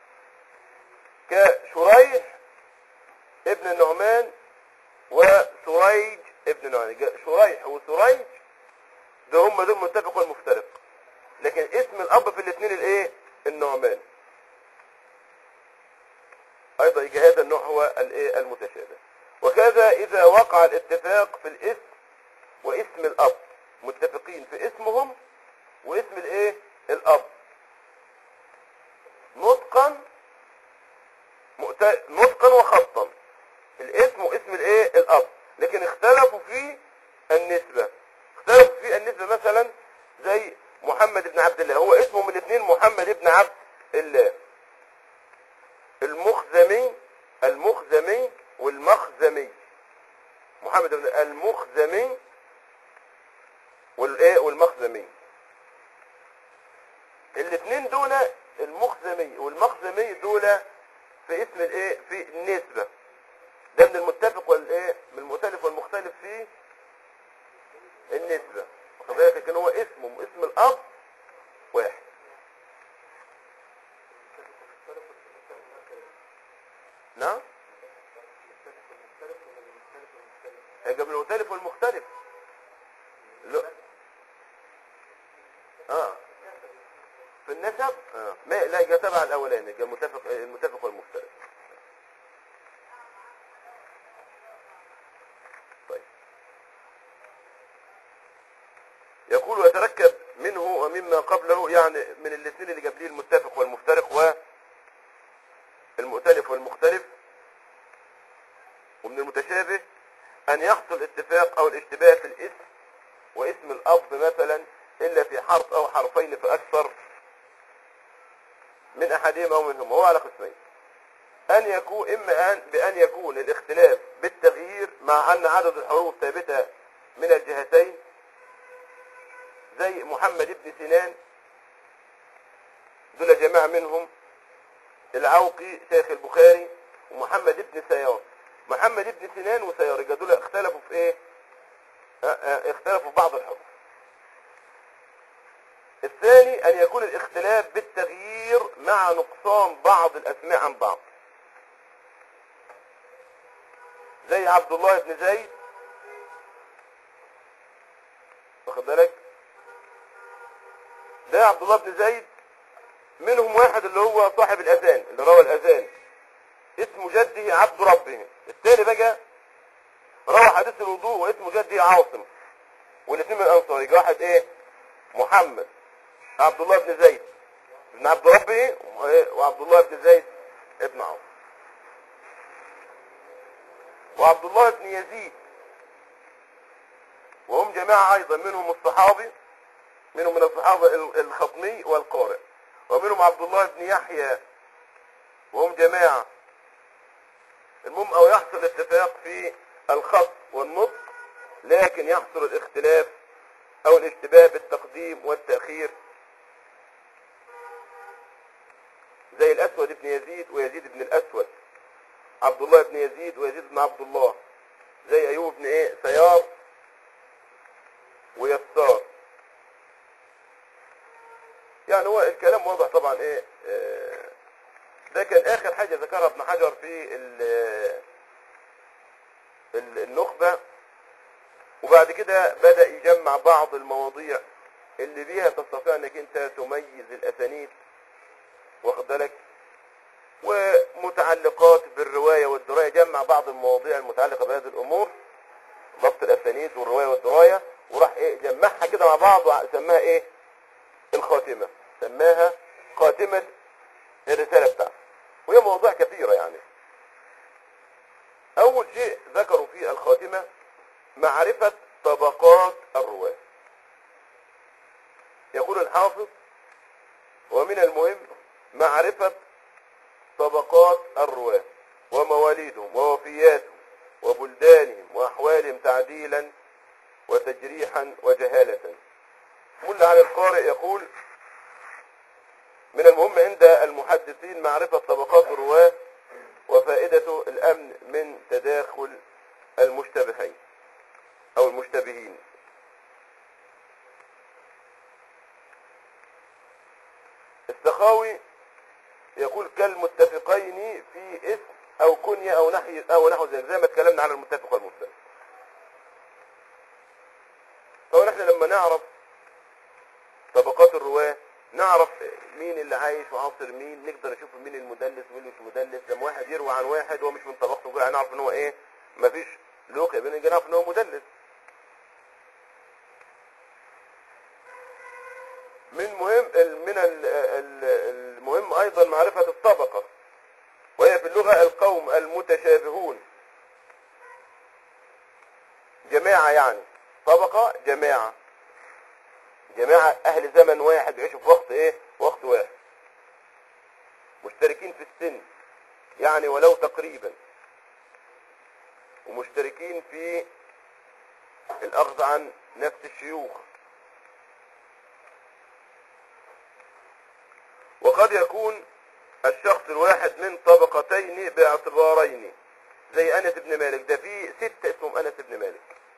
كشريح ابن النعمان وسريج ابن النعمان جاء شريح وسريج ده هم دول متفق والمفترق لكن اسم الاب في الاثنين الايه النعمان ايضا يجي هذا النوع هو الايه المتشابه وكذا اذا وقع الاتفاق في الاسم واسم الاب متفقين في اسمهم واسم الايه الاب نطقا مؤت... نطقا وخطا الاسم واسم الايه الاب لكن اختلفوا في النسبة اختلفوا في النسبة مثلا زي محمد بن عبد الله هو اسمهم الاثنين محمد بن عبد الله المخزمي المخزمي والمخزمي محمد بن المخزمي والايه والمخزمي الاثنين دول المخزمي والمخزمي دول في اسم الايه في النسبة ده من المتفق والايه من المؤتلف والمختلف في النسبة واخد بالك لكن هو اسمه اسم الاب واحد نعم هيبقى من المؤتلف والمختلف لا اه في النسب آه. ما لا يبقى تبع الاولاني يبقى المتفق المتفق والمختلف طيب يقول ويتركب منه ومما قبله يعني من الاثنين اللي قبليه المتفق والمفترق والمؤتلف والمختلف ومن المتشابه ان يحصل اتفاق او الاشتباه في الاسم واسم الاب مثلا الا في حرف او حرفين فاكثر من احدهما او منهما هو على قسمين ان يكون اما ان بان يكون الاختلاف بالتغيير مع ان عدد الحروف ثابته من الجهتين زي محمد بن سنان دول جماعة منهم العوقي شيخ البخاري ومحمد بن سيار محمد بن سنان وسيار يبقى دول اختلفوا في ايه اه اه اختلفوا في بعض الحروف الثاني ان يكون الاختلاف بالتغيير مع نقصان بعض الاسماء عن بعض زي عبد الله بن زيد واخد بالك ده عبد الله بن زيد منهم واحد اللي هو صاحب الاذان اللي روى الاذان اسمه جده عبد ربه الثاني بقى روى حديث الوضوء واسمه جده عاصم والاثنين من الانصار يجي واحد ايه محمد عبد الله بن زيد ابن عبد ربه وعبد الله بن زيد ابن عاصم وعبد الله بن يزيد وهم جماعة ايضا منهم الصحابي منهم من الصحابة الخطمي والقارئ ومنهم عبد الله بن يحيى وهم جماعة المهم او يحصل اتفاق في الخط والنطق لكن يحصل الاختلاف او الاشتباه بالتقديم والتأخير زي الاسود بن يزيد ويزيد بن الاسود عبد الله بن يزيد ويزيد بن عبد الله زي ايوب بن ايه سيار ويسار يعني هو الكلام واضح طبعا ايه آه، ده كان اخر حاجة ذكرها ابن حجر في ال- ال- النخبة وبعد كده بدأ يجمع بعض المواضيع اللي بيها تستطيع انك انت تميز الاسانيد واخد بالك ومتعلقات بالرواية والدراية جمع بعض المواضيع المتعلقة بهذه الامور ضبط الاسانيد والرواية والدراية وراح ايه جمعها كده مع بعض وسماها ايه الخاتمة سماها خاتمة الرسالة بتاعته وهي مواضيع كثيرة يعني اول شيء ذكروا في الخاتمة معرفة طبقات الرواة يقول الحافظ ومن المهم معرفة طبقات الرواة ومواليدهم ووفياتهم وبلدانهم وأحوالهم تعديلا وتجريحا وجهالة مل على القارئ يقول من المهم عند المحدثين معرفة طبقات الرواة وفائدة الأمن من تداخل المشتبهين أو المشتبهين السخاوي يقول كالمتفقين في اسم أو كنية أو نحو أو نحو ذلك زي ما اتكلمنا على المتفق والمختلف فهو نحن لما نعرف طبقات الرواة نعرف مين اللي عايش وعاصر مين نقدر نشوف مين المدلس ومين مش مدلس لما واحد يروي عن واحد هو مش من طبقته كده نعرف ان هو ايه مفيش لوقي بين نعرف ان هو مدلس من مهم من ال- ال- المهم ايضا معرفة الطبقة وهي في اللغة القوم المتشابهون جماعة يعني طبقة جماعة جماعة اهل زمن واحد يعيشوا في وقت ايه وقت واحد مشتركين في السن يعني ولو تقريبا ومشتركين في الاخذ عن نفس الشيوخ وقد يكون الشخص الواحد من طبقتين باعتبارين زي انس بن مالك ده في ستة اسمهم انس بن مالك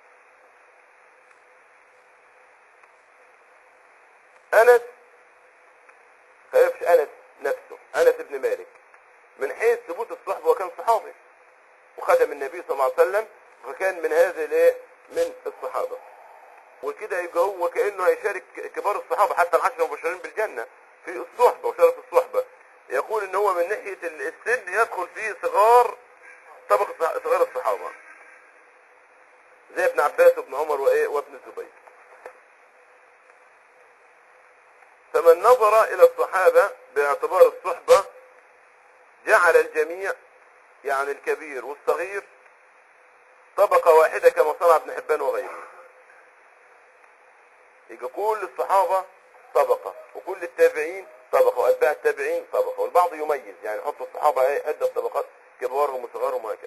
انس خلينا في انس نفسه انس بن مالك من حيث ثبوت الصحبه وكان صحابي وخدم النبي صلى الله عليه وسلم فكان من هذه الايه من الصحابه وكده يبقى هو كانه هيشارك كبار الصحابه حتى العشره المبشرين بالجنه في الصحبه وشرف الصحبه يقول ان هو من ناحيه السن يدخل فيه صغار طبقه صغار الصحابه زي ابن عباس وابن عمر وايه وابن الزبير فمن نظر الى الصحابه باعتبار الصحبه جعل الجميع يعني الكبير والصغير طبقة واحدة كما صنع ابن حبان وغيره يبقى كل الصحابة طبقة وكل التابعين طبقة وأتباع التابعين طبقة والبعض يميز يعني يحط الصحابة ايه عدة طبقات كبارهم وصغارهم وهكذا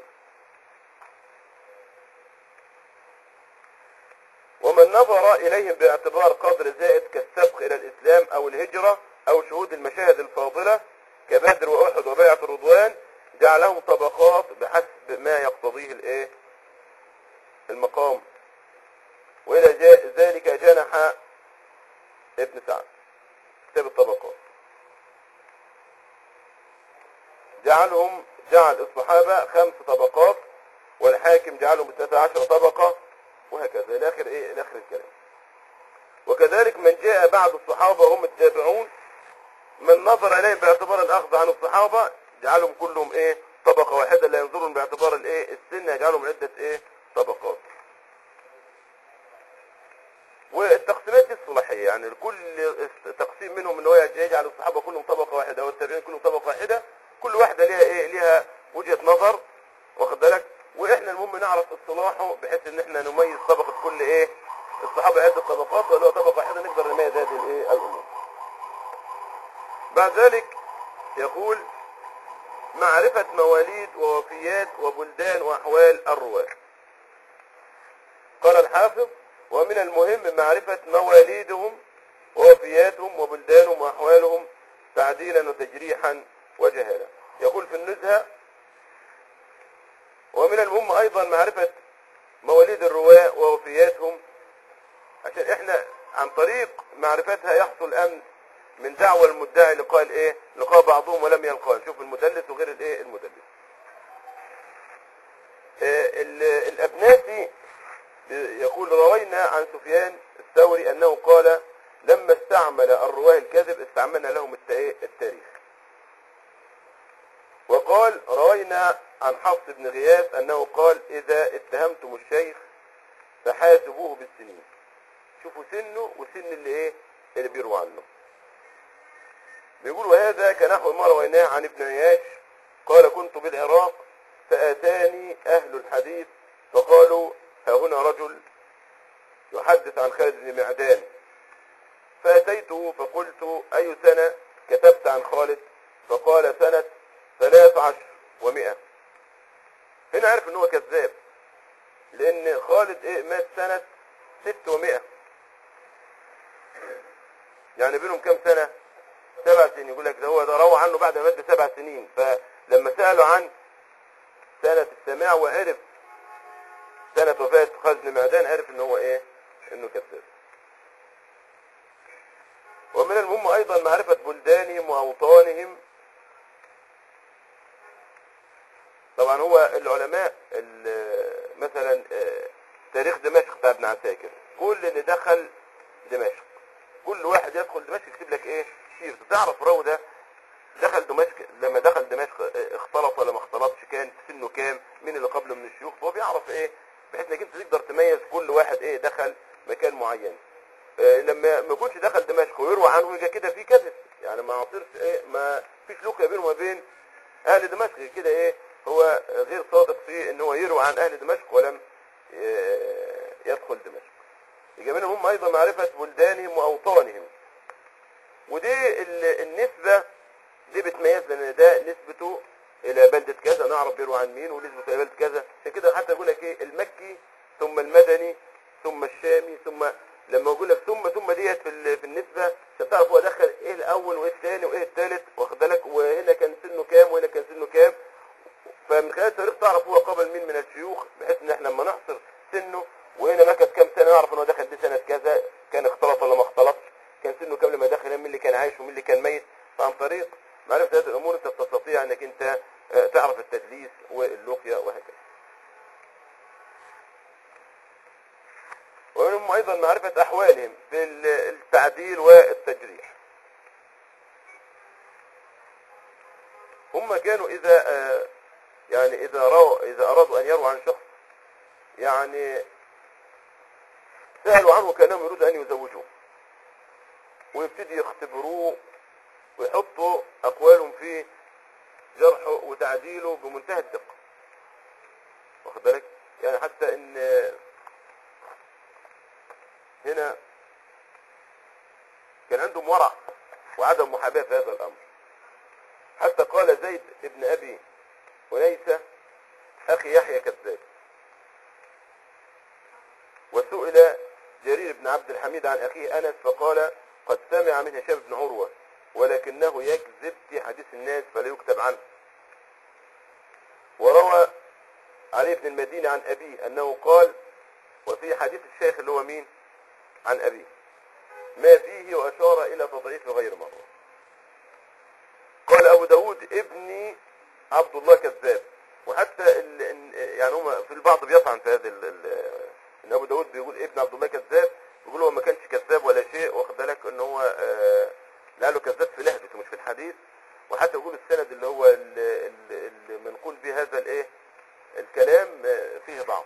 ومن نظر إليهم باعتبار قدر زائد كالسبق إلى الإسلام أو الهجرة أو شهود المشاهد الفاضلة كبدر وأحد وبيعة الرضوان جعلهم طبقات بحسب ما يقتضيه الايه المقام والى جا- ذلك جنح ابن سعد كتاب الطبقات جعلهم جعل الصحابة خمس طبقات والحاكم جعلهم بثلاثة عشر طبقة وهكذا الى اخر ايه الى اخر الكلام وكذلك من جاء بعد الصحابة هم التابعون من نظر اليهم باعتبار الاخذ عن الصحابة جعلهم كلهم ايه طبقة واحدة لا ينظرون باعتبار الايه السن يجعلهم عدة ايه طبقات والتقسيمات دي الصلاحية يعني كل تقسيم منهم ان هو يجعل الصحابة كلهم طبقة واحدة والتابعين كلهم طبقة واحدة كل واحدة ليها ايه ليها وجهة نظر واخد بالك واحنا المهم نعرف اصطلاحه بحيث ان احنا نميز طبقة كل ايه الصحابة عدة طبقات ولا هو طبقة واحدة نقدر نميز هذه الايه الامور بعد ذلك يقول معرفة مواليد ووفيات وبلدان وأحوال الرواة قال الحافظ ومن المهم معرفة مواليدهم ووفياتهم وبلدانهم وأحوالهم تعديلا وتجريحا وجهالا يقول في النزهة ومن المهم أيضا معرفة مواليد الرواة ووفياتهم عشان احنا عن طريق معرفتها يحصل أمن من دعوى المدعي لقاء الايه لقاء بعضهم ولم يلقاه شوف المدلس وغير الايه المدلس آه، ال- الابناسي يقول روينا عن سفيان الثوري انه قال لما استعمل الرواه الكذب استعملنا لهم الت- إيه؟ التاريخ وقال روينا عن حفص بن غياث انه قال اذا اتهمتم الشيخ فحاسبوه بالسنين شوفوا سنه وسن اللي ايه اللي بيروى عنه بيقول وهذا كنحو ما رويناه عن ابن عياش قال كنت بالعراق فأتاني أهل الحديث فقالوا ها هنا رجل يحدث عن خالد بن معدان فأتيته فقلت أي سنة كتبت عن خالد فقال سنة ثلاث عشر ومئة هنا عرف ان هو كذاب لان خالد ايه مات سنة ست ومئة يعني بينهم كام سنة سبع سنين يقول لك ده هو ده روى عنه بعد ما مات بسبع سنين فلما سألوا عن سنة السماع وعرف سنة وفاة خالد بن معدان عرف ان هو ايه انه كذاب ومن المهم ايضا معرفة بلدانهم واوطانهم طبعا هو العلماء ال- مثلا آه، تاريخ دمشق بتاع ابن عساكر كل اللي دخل دمشق كل واحد يدخل دمشق يكتب لك ايه شير تعرف راوي ده دخل دمشق لما دخل دمشق آه، اختلط ولا ما اختلطش كان سنه كام مين اللي قبله من الشيوخ فهو بيعرف ايه بحيث انك انت تقدر تميز كل واحد ايه دخل مكان معين آه، لما ما يكونش دخل دمشق ويروى عنه يبقى كده في كذب يعني ما عصرش ايه ما فيش لوكا بينه وما بين اهل دمشق كده ايه هو غير صادق في ان هو يروى عن اهل دمشق ولم آه، يدخل دمشق يبقى منهم هم ايضا معرفة بلدانهم واوطانهم ودي ال- النسبة دي بتميز لان ده نسبته الى بلدة كذا نعرف بيروى عن مين ونسبته الى بلدة كذا عشان كده حتى يقول لك ايه المكي ثم المدني ثم لما اقول لك ثم ثم ديت في ال- في النسبه عشان تعرف هو دخل ايه الاول وايه الثاني وايه الثالث واخد بالك وهنا كان سنه كام وهنا كان سنه كام فمن خلال التاريخ تعرف هو قبل مين من الشيوخ بحيث ان احنا لما نحصر سنه وهنا مكث كام سنه نعرف ان هو دخل دي سنه كذا كان اختلط ولا ما اختلطش كان سنه كام لما دخل مين اللي كان عايش ومين اللي كان ميت فعن طريق معرفه هذه الامور انت تستطيع انك انت آه، تعرف التدليس واللقيا وهكذا ومنهم ايضا معرفه احوالهم في ال- التعديل والتجريح هم كانوا اذا آه، يعني اذا رأوا اذا ارادوا ان يروا عن شخص يعني سألوا عنه كانهم يريدوا ان يزوجوه ويبتدي يختبروه ويحطوا اقوالهم في جرحه وتعديله بمنتهى الدقة واخد بالك يعني حتى ان هنا كان عندهم ورع وعدم محاباة في هذا الامر حتى قال زيد ابن ابي وليس اخي يحيى كذاب وسئل جرير بن عبد الحميد عن اخيه انس فقال قد سمع من هشام بن عروه ولكنه يكذب في حديث الناس فلا يكتب عنه وروى علي بن المدينة عن أبيه أنه قال وفي حديث الشيخ اللي هو مين عن أبيه ما فيه وأشار إلى تضعيف غير مرة قال أبو داود ابني عبد الله كذاب وحتى ال... ال- يعني هم في البعض بيطعن في هذا ال... ال... ان ابو داود بيقول ابن عبد الله كذاب بيقول هو ما كانش كذاب ولا شيء واخد بالك ان هو آه لعله كذاب في لهجته مش في الحديث وحتى يقول السند اللي هو ال- ال- المنقول به هذا الايه الكلام آه، فيه ضعف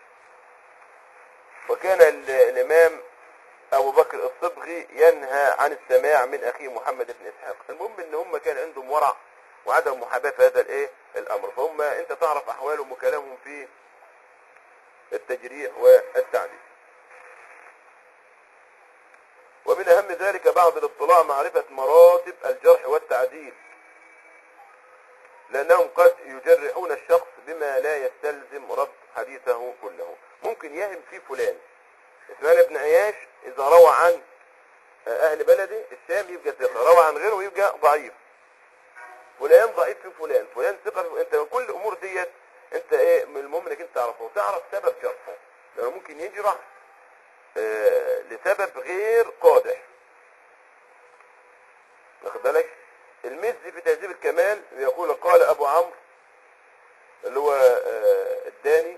وكان ال- الامام ابو بكر الصبغي ينهى عن السماع من اخيه محمد بن اسحاق المهم ان هم كان عندهم ورع وعدم محاباه في هذا الايه الامر فهم انت تعرف احوالهم وكلامهم في التجريح والتعديل ومن اهم ذلك بعد الاطلاع معرفة مراتب الجرح والتعديل لانهم قد يجرحون الشخص بما لا يستلزم رد حديثه كله ممكن يهم في فلان اسماعيل بن عياش اذا روى عن اهل بلده الشام يبقى ثقة روى عن غيره يبقى ضعيف فلان ضعيف في فلان فلان ثقة في انت كل الامور ديت انت ايه من المهم انك انت تعرفه وتعرف سبب جرحه لانه ممكن يجرح آه لسبب غير قادح واخد بالك المزي في تهذيب الكمال يقول قال ابو عمرو اللي هو آه الداني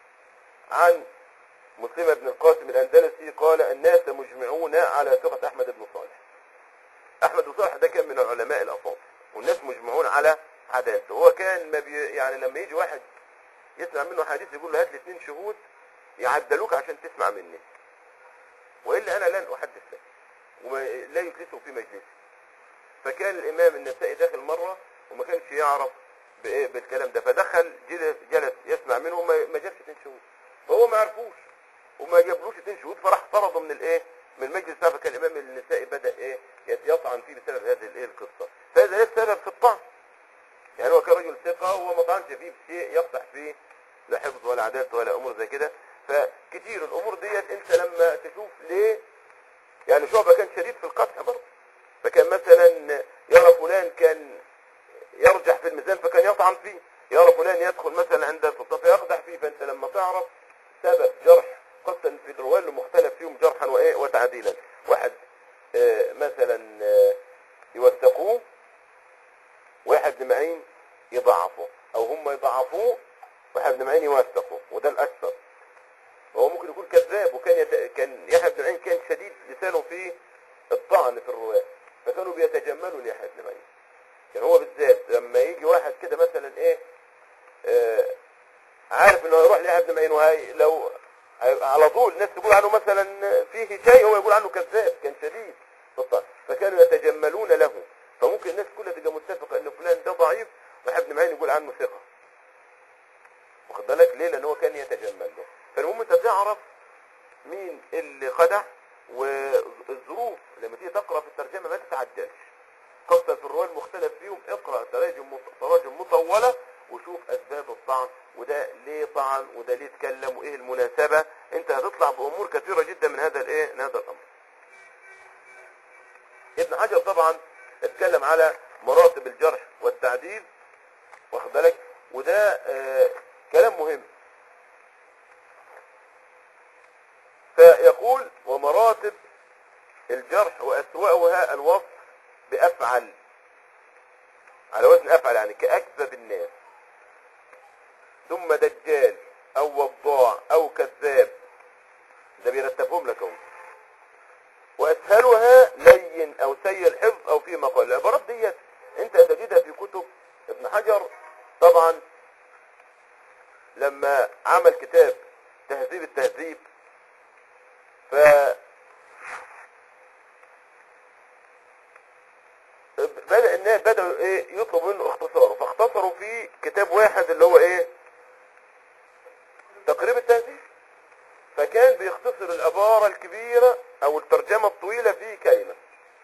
عن مسلم بن القاسم الاندلسي قال الناس مجمعون على ثقة احمد بن صالح احمد بن صالح ده كان من العلماء الافاضل والناس مجمعون على عدالته هو كان ما بي يعني لما يجي واحد يسمع منه حديث يقول له هات لي اثنين شهود يعدلوك عشان تسمع مني والا انا لن احدث لك ولا يجلسوا في مجلسي فكان الامام النسائي داخل مره وما كانش يعرف بايه بالكلام ده فدخل جلس, جلس يسمع منه وما ما جابش اثنين شهود فهو ما عرفوش وما جابلوش اثنين شهود فراح طرده من الايه من المجلس ده فكان الامام النسائي بدا ايه يطعن فيه بسبب هذه الايه القصه فهذا ايه السبب في الطعن يعني هو كان رجل ثقه وما طعنش فيه بشيء يقطع فيه لا حفظ ولا عدالة ولا امور زي كده فكتير الامور ديت انت لما تشوف ليه يعني شعبة كان شديد في القطع برضه فكان مثلا يرى فلان كان يرجح في الميزان فكان يطعن فيه يرى فلان يدخل مثلا عند السلطان فيقدح فيه فانت لما تعرف سبب جرح خاصة في الرواية اللي مختلف فيهم جرحا وايه وتعديلا واحد آه مثلا آه يوثقوه واحد بن معين يضعفه او هم يضعفوه واحد بن معين يوثقه وده الاكثر هو ممكن يكون كذاب وكان يت... كان يحيى بن معين كان شديد لسانه في الطعن في الرواة فكانوا بيتجملوا ليحيى بن معين يعني هو بالذات لما يجي واحد كده مثلا ايه آه عارف انه هيروح ليحيى بن معين وهي لو على طول الناس تقول عنه مثلا فيه شيء هو يقول عنه كذاب كان شديد في الطعن فكانوا يتجملون له فممكن الناس كلها تبقى متفقه ان فلان ده ضعيف ويحيى بن معين يقول عنه ثقه واخد بالك ليه لان هو كان يتجمل له فالمهم انت تعرف مين اللي خدع والظروف لما تيجي تقرا في الترجمه ما تتعدلش خاصه في الروايه المختلف فيهم اقرا تراجم مط- تراجم مطوله وشوف اسباب الطعن وده ليه طعن وده ليه اتكلم وايه المناسبة انت هتطلع بامور كثيرة جدا من هذا الايه من هذا الامر ابن حجر طبعا اتكلم على مراتب الجرح والتعديل واخد بالك وده آه كلام مهم فيقول ومراتب الجرح وأسوأها الوصف بأفعل على وزن أفعل يعني كأكذب الناس ثم دجال أو وضاع أو كذاب ده بيرتبهم لك اهو وأسهلها لين أو سيء الحفظ أو في مقال العبارات ديت أنت تجدها في كتب ابن حجر طبعا لما عمل كتاب تهذيب التهذيب ف بدأ الناس بدأوا ايه يطلبوا منه اختصاره فاختصروا في كتاب واحد اللي هو ايه تقريب التهذيب فكان بيختصر العبارة الكبيرة او الترجمة الطويلة في كلمة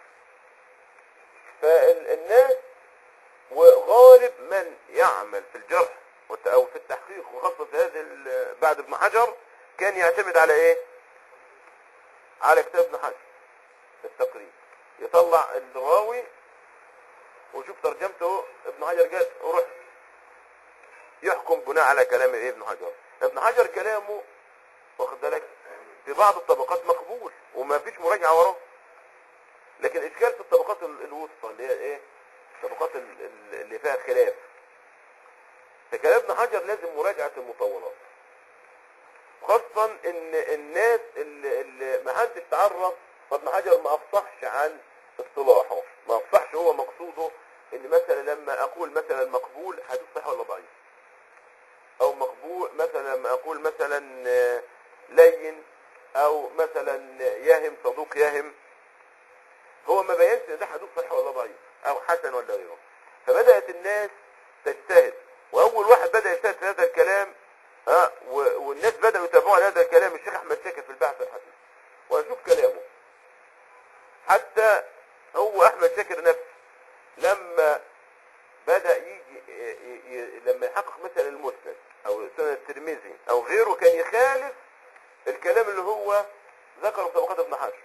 فالناس وغالب من يعمل في الجرح والت- او في التحقيق وخاصة في هذه ال- بعد ابن حجر كان يعتمد على ايه على كتاب ابن حجر التقريب يطلع الراوي وشوف ترجمته ابن حجر قال وروح يحكم بناء على كلام ايه ابن حجر ابن حجر كلامه واخد بالك في بعض الطبقات مقبول وما فيش مراجعه وراه لكن اشكال في الطبقات ال- الوسطى اللي هي ايه الطبقات ال- ال- اللي فيها خلاف فكلام ابن حجر لازم مراجعه المطولات خاصة ان الناس اللي, اللي ما حدش تعرف فابن حجر ما افصحش عن اصطلاحه ما افصحش هو مقصوده ان مثلا لما اقول مثلا مقبول حديث صحيح ولا ضعيف او مقبول مثلا لما اقول مثلا آه، لين او مثلا يهم صدوق يهم هو ما بينش ان ده حديث صحيح ولا ضعيف او حسن ولا غيره فبدات الناس تجتهد واول واحد بدا يجتهد في هذا الكلام ها و- والناس بداوا يتابعوا على هذا الكلام الشيخ احمد شاكر في البحث الحديث واشوف كلامه حتى هو احمد شاكر نفسه لما بدا يجي ي- ي- لما يحقق مثلا المسند او سنن الترمذي او غيره كان يخالف الكلام اللي هو ذكره في طبقات ابن حجر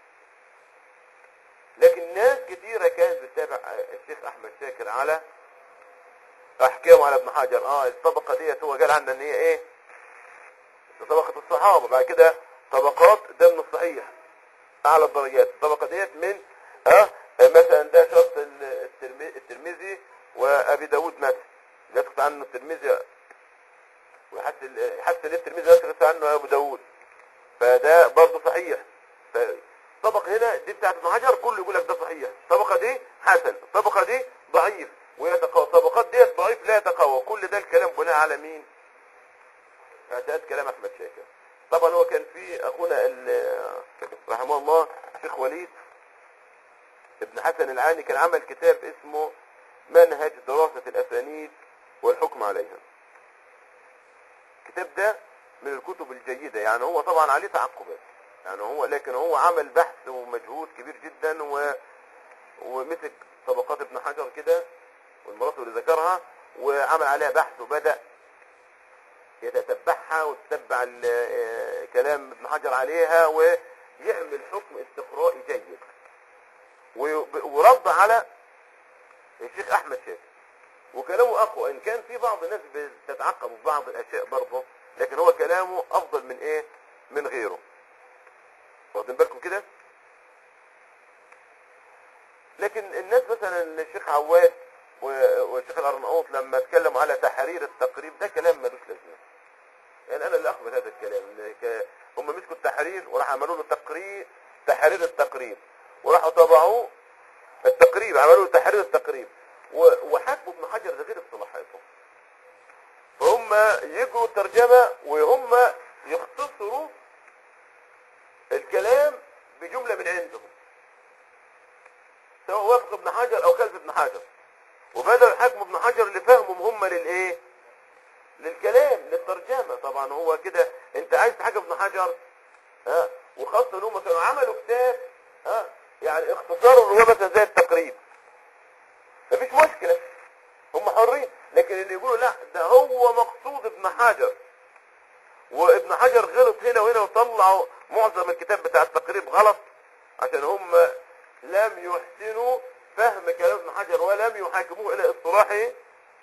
لكن ناس كثيره كانت بتتابع الشيخ احمد شاكر على احكامه على ابن حجر اه الطبقه ديت هو قال عنها ان هي ايه طبقه الصحابه بعد كده طبقات ده من الصحيح اعلى الدرجات الطبقه ديت من اه مثلا ده شرط ال- الترمي- الترمذي وابي داود مثلا يسقط عنه الترمذي ويحسن يحسن الترمذي يسقط عنه ابو داود فده برضه صحيح فالطبقه هنا دي بتاعت ابن حجر كله يقول لك ده صحيح الطبقه دي حسن الطبقه دي ضعيف ويتقوى الطبقات ديت ضعيف لا يتقوى كل ده الكلام بناء على مين اعتقاد كلام احمد شاكر طبعا هو كان في اخونا ال- رحمه الله الشيخ وليد ابن حسن العاني كان عمل كتاب اسمه منهج دراسة الاسانيد والحكم عليها الكتاب ده من الكتب الجيدة يعني هو طبعا عليه تعقبات يعني هو لكن هو عمل بحث ومجهود كبير جدا و... ومسك طبقات ابن حجر كده والمراتب اللي ذكرها وعمل عليها بحث وبدأ يتتبعها وتتبع ال- آه، كلام ابن حجر عليها ويعمل حكم استقرائي جيد ويب- ورد على الشيخ احمد شاكر وكلامه اقوى ان كان في بعض الناس بتتعقب في بعض الاشياء برضه لكن هو كلامه افضل من ايه من غيره واخدين بالكم كده لكن الناس مثلا الشيخ عواد و- والشيخ الارناؤوط لما اتكلموا على تحرير التقريب ده كلام ملوش لازمه يعني انا اللي اقبل هذا الكلام إن ك- هم مسكوا التحرير وراح عملوا له تقرير تحرير التقريب وراحوا طبعوه التقريب عملوا له تحرير التقريب و- وحكموا ابن حجر ده غير اصطلاحاتهم فهم يجوا الترجمه وهم يختصروا الكلام بجمله من عندهم سواء وافق ابن حجر او خلف ابن حجر وبدأوا يحاكموا ابن حجر اللي فهمهم هم للايه للكلام للترجمة طبعا هو كده انت عايز تحاكم ابن حجر ها وخاصة ان هم كانوا عملوا كتاب ها يعني اختصاره اللي هو مثلا زي التقريب مفيش مشكلة هم حرين لكن اللي يقولوا لا ده هو مقصود ابن حجر وابن حجر غلط هنا وهنا وطلعوا معظم الكتاب بتاع التقريب غلط عشان هم لم يحسنوا فهم كلام ابن حجر ولم يحاكموه الى اصطلاحه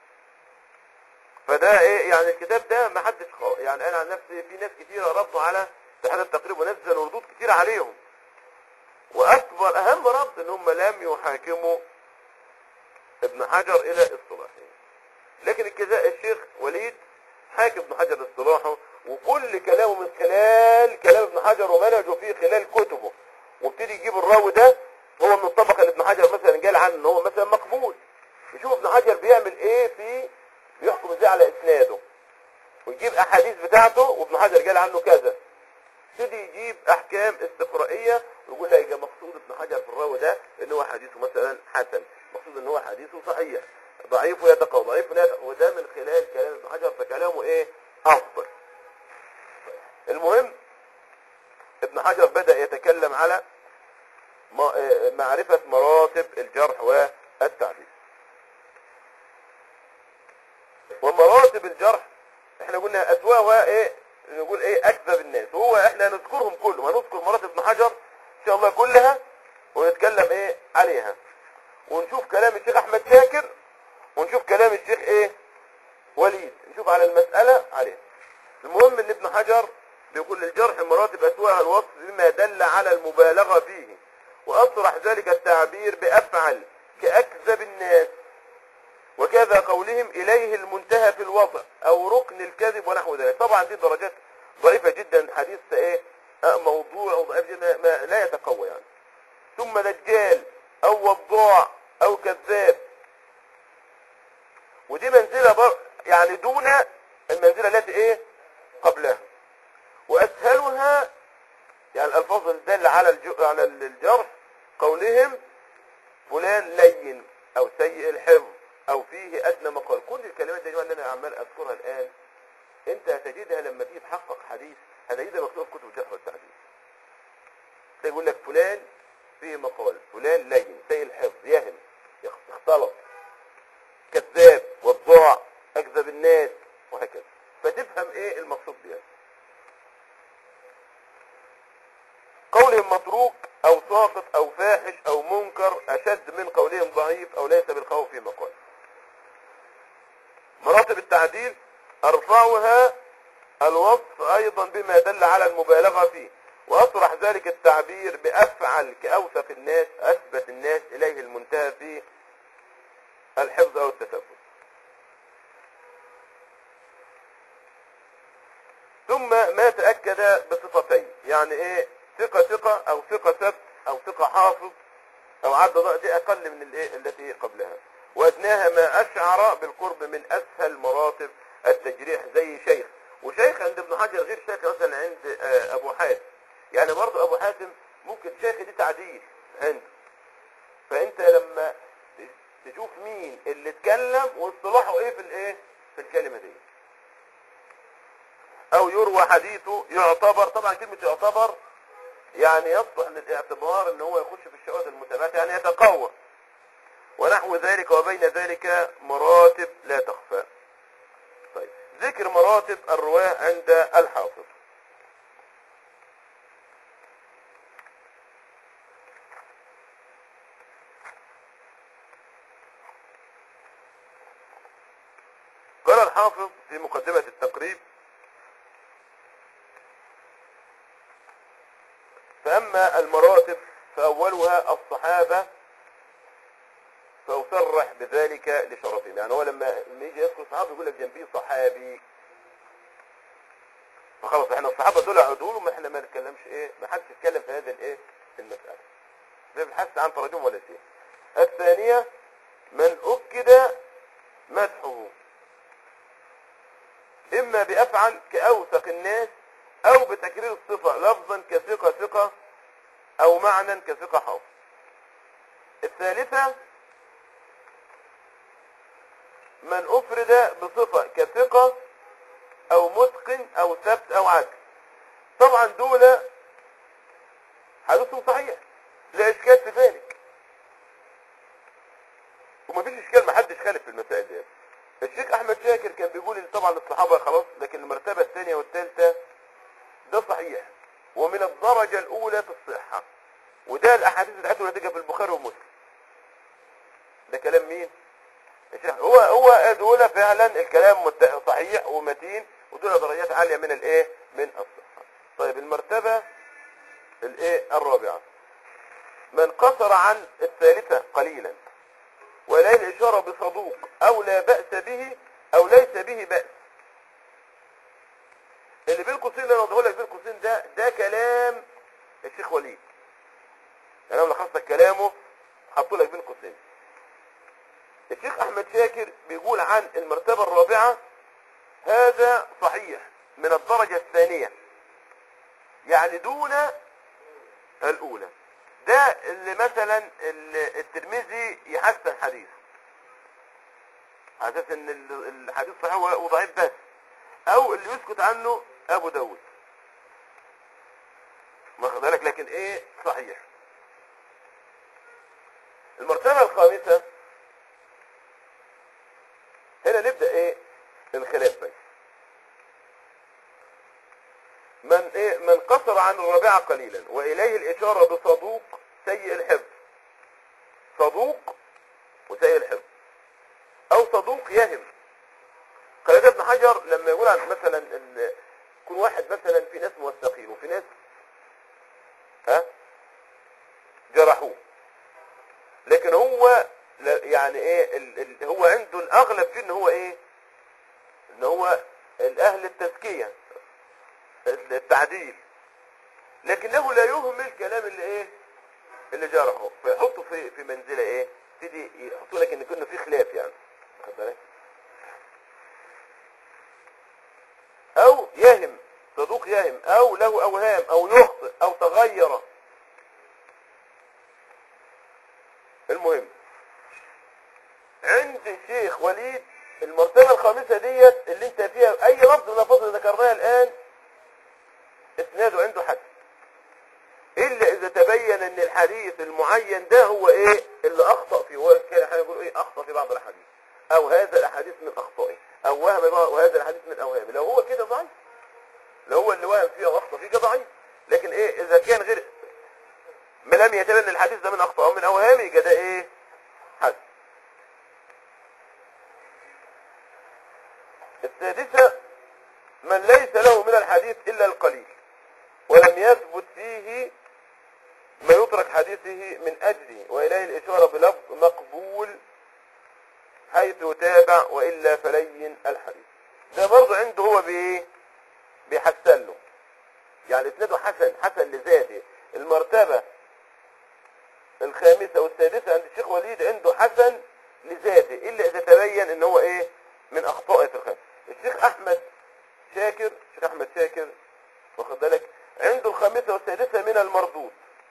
فده ايه يعني الكتاب ده ما حدش خ- يعني انا عن نفسي في ناس كتيره ردوا على اتحاد التقريب ونزلوا ردود كتير عليهم واكبر اهم رد ان هم لم يحاكموا ابن حجر الى اصطلاحه لكن الكذا الشيخ وليد حاكم ابن حجر اصطلاحه وكل كلامه من خلال كلام ابن حجر ومنهجه فيه خلال كتبه وابتدي يجيب الراوي ده هو من الطبقه اللي ابن حجر مثلا قال عنه ان هو مثلا مقبول يشوف ابن حجر بيعمل ايه في بيحكم ازاي على اسناده ويجيب احاديث بتاعته وابن حجر قال عنه كذا يبتدي يجيب احكام استقرائيه ويقول لك يبقى مقصود ابن حجر في الراوي ده ان هو حديثه مثلا حسن مقصود ان هو حديثه صحيح ضعيف ويتقوى ضعيف ويتقوى وده من خلال كلام ابن حجر فكلامه ايه افضل المهم ابن حجر بدأ يتكلم على ما- آه، معرفة مراتب الجرح والتعديل ومراتب الجرح احنا قلنا اسواها ايه نقول ايه اكذب الناس وهو احنا نذكرهم كلهم هنذكر مراتب ابن حجر ان شاء الله كلها ونتكلم ايه عليها ونشوف كلام الشيخ احمد شاكر ونشوف كلام الشيخ ايه وليد نشوف على المسألة عليها المهم ان ابن حجر بيقول للجرح مراتب اسواها الوصف بما دل على المبالغة فيه واصرح ذلك التعبير بافعل كاكذب الناس وكذا قولهم إليه المنتهى في الوضع أو ركن الكذب ونحو ذلك طبعا دي درجات ضعيفة جدا حديث إيه آه، موضوع أو ضعيف جدا ما لا يتقوى يعني ثم دجال أو وضاع أو كذاب ودي منزلة بر... يعني دون المنزلة التي إيه قبلها وأسهلها يعني الألفاظ الدالة على الج... على الجرح قولهم فلان لين او سيء الحفظ او فيه ادنى مقال كل الكلمات دي اللي انا عمال اذكرها الان انت هتجدها لما تيجي تحقق حديث هتجدها مكتوبه في كتب الجرح والتعديل يقول لك فلان فيه مقال فلان لين سيء الحفظ يهم يخ- اختلط كذاب وضاع اكذب الناس وهكذا فتفهم ايه المقصود بها قولهم متروك او ساقط او فاحش او منكر اشد من قولهم ضعيف او ليس بالخوف في مقال مراتب التعديل ارفعها الوصف ايضا بما دل على المبالغة فيه واصرح ذلك التعبير بافعل كاوثق الناس اثبت الناس اليه المنتهى في الحفظ او التثبت ثم ما تأكد بصفتين يعني ايه ثقة ثقة او ثقة ثبت او ثقة حافظ او عد ضاء دي اقل من الايه التي قبلها وادناها ما اشعر بالقرب من اسهل مراتب التجريح زي شيخ وشيخ عند ابن حجر غير شيخ مثلا عند آه، ابو حاتم يعني برضه ابو حاتم ممكن شيخ دي تعديل عنده فانت لما تشوف مين اللي اتكلم واصطلاحه ايه في الايه في الكلمة دي او يروى حديثه يعتبر طبعا كلمة يعتبر يعني يصلح للاعتبار ان هو يخش في الشواذ المتابعة يعني يتقوى ونحو ذلك وبين ذلك مراتب لا تخفى طيب ذكر مراتب الرواة عند الحافظ قال الحافظ في مقدمة التقريب فأما المراتب فأولها الصحابة فأصرح بذلك لشرفهم يعني هو لما لما يجي يذكر الصحابة يقول لك جنبيه صحابي فخلاص احنا الصحابة دول عدول وما احنا ما نتكلمش ايه ما حدش يتكلم في هذا الايه المسألة لا بنحث عن تراجم ولا شيء الثانية من أكد مدحه إما بأفعل كأوثق الناس أو بتكرير الصفة لفظا كثقة ثقة أو معنى كثقة حافظ الثالثة من أفرد بصفة كثقة أو متقن أو ثبت أو عدل طبعا دول حديثهم صحيح لا إشكال في ذلك ومفيش إشكال محدش خالف في المسائل دي الشيخ احمد شاكر كان بيقول ان طبعا الصحابه خلاص لكن المرتبه الثانيه والثالثه ده صحيح ومن الدرجه الاولى في الصحه وده الاحاديث بتاعته نتيجه في البخاري ومسلم ده كلام مين الشيخ هو هو دول فعلا الكلام مت- صحيح ومتين ودول درجات عاليه من الايه من الصحه طيب المرتبه الايه الرابعه من قصر عن الثالثه قليلا وإليه الإشارة بصدوق أو لا بأس به أو ليس به بأس اللي بين قوسين اللي انا وضعه لك بين قوسين ده ده كلام الشيخ وليد انا لخصت كلامه حطوا لك بين قوسين الشيخ احمد شاكر بيقول عن المرتبة الرابعة هذا صحيح من الدرجة الثانية يعني دون الاولى ده اللي مثلا ال- الترمذي يحسن حديث على اساس ان ال- الحديث صحيح وضعيف بس او اللي يسكت عنه ابو داود واخد بالك لكن ايه صحيح المرتبة الخامسة هنا نبدأ ايه الخلاف بس من ايه من قصر عن الرابعة قليلا واليه الاشارة بصدوق سيء الحفظ صدوق وسيء الحفظ او صدوق يهم قال ابن حجر لما يقول عن مثلا ال- يكون واحد مثلا في ناس موثقين وفي ناس ها جرحوه لكن هو لا- يعني ايه ال ال هو عنده الاغلب فيه ان هو ايه ان هو الاهل التزكيه التعديل لكنه لا يهمل كلام اللي ايه اللي جرحه فيحطه في في منزله ايه تدي يحطوا لك ان كنا في خلاف يعني واخد بالك او يهم صدوق يهم او له اوهام او يخطئ او تغير المهم عند الشيخ وليد المرتبة الخامسة ديت اللي انت فيها اي لفظ من الالفاظ اللي ذكرناها الان اسناده عنده حد الا اذا تبين ان الحديث المعين ده هو ايه اللي اخطأ فيه هو كان احيانا يقول ايه اخطأ في بعض الاحاديث او هذا الاحاديث من اخطائه او وهم بعض- وهذا الحديث من اوهامه لو هو كده ضعيف لو هو اللي وهم فيه او اخطأ فيه كده ضعيف لكن ايه اذا كان غير ما لم يتبين الحديث ده من اخطائه أو من اوهامه يبقى ده ايه حد السادسة من ليس له من الحديث إلا القليل ولم يثبت فيه ما يترك حديثه من أجله وإليه الإشارة بلفظ مقبول حيث يتابع وإلا فلين الحديث ده برضه عنده هو بإيه بيحسن له يعني اسناده حسن حسن لذاته المرتبة الخامسة والسادسة عند الشيخ وليد عنده حسن لذاته إلا إذا تبين إن هو إيه من أخطائه في الخامسة الشيخ أحمد شاكر الشيخ أحمد شاكر واخد بالك عنده الخامسة والسادسة من المردود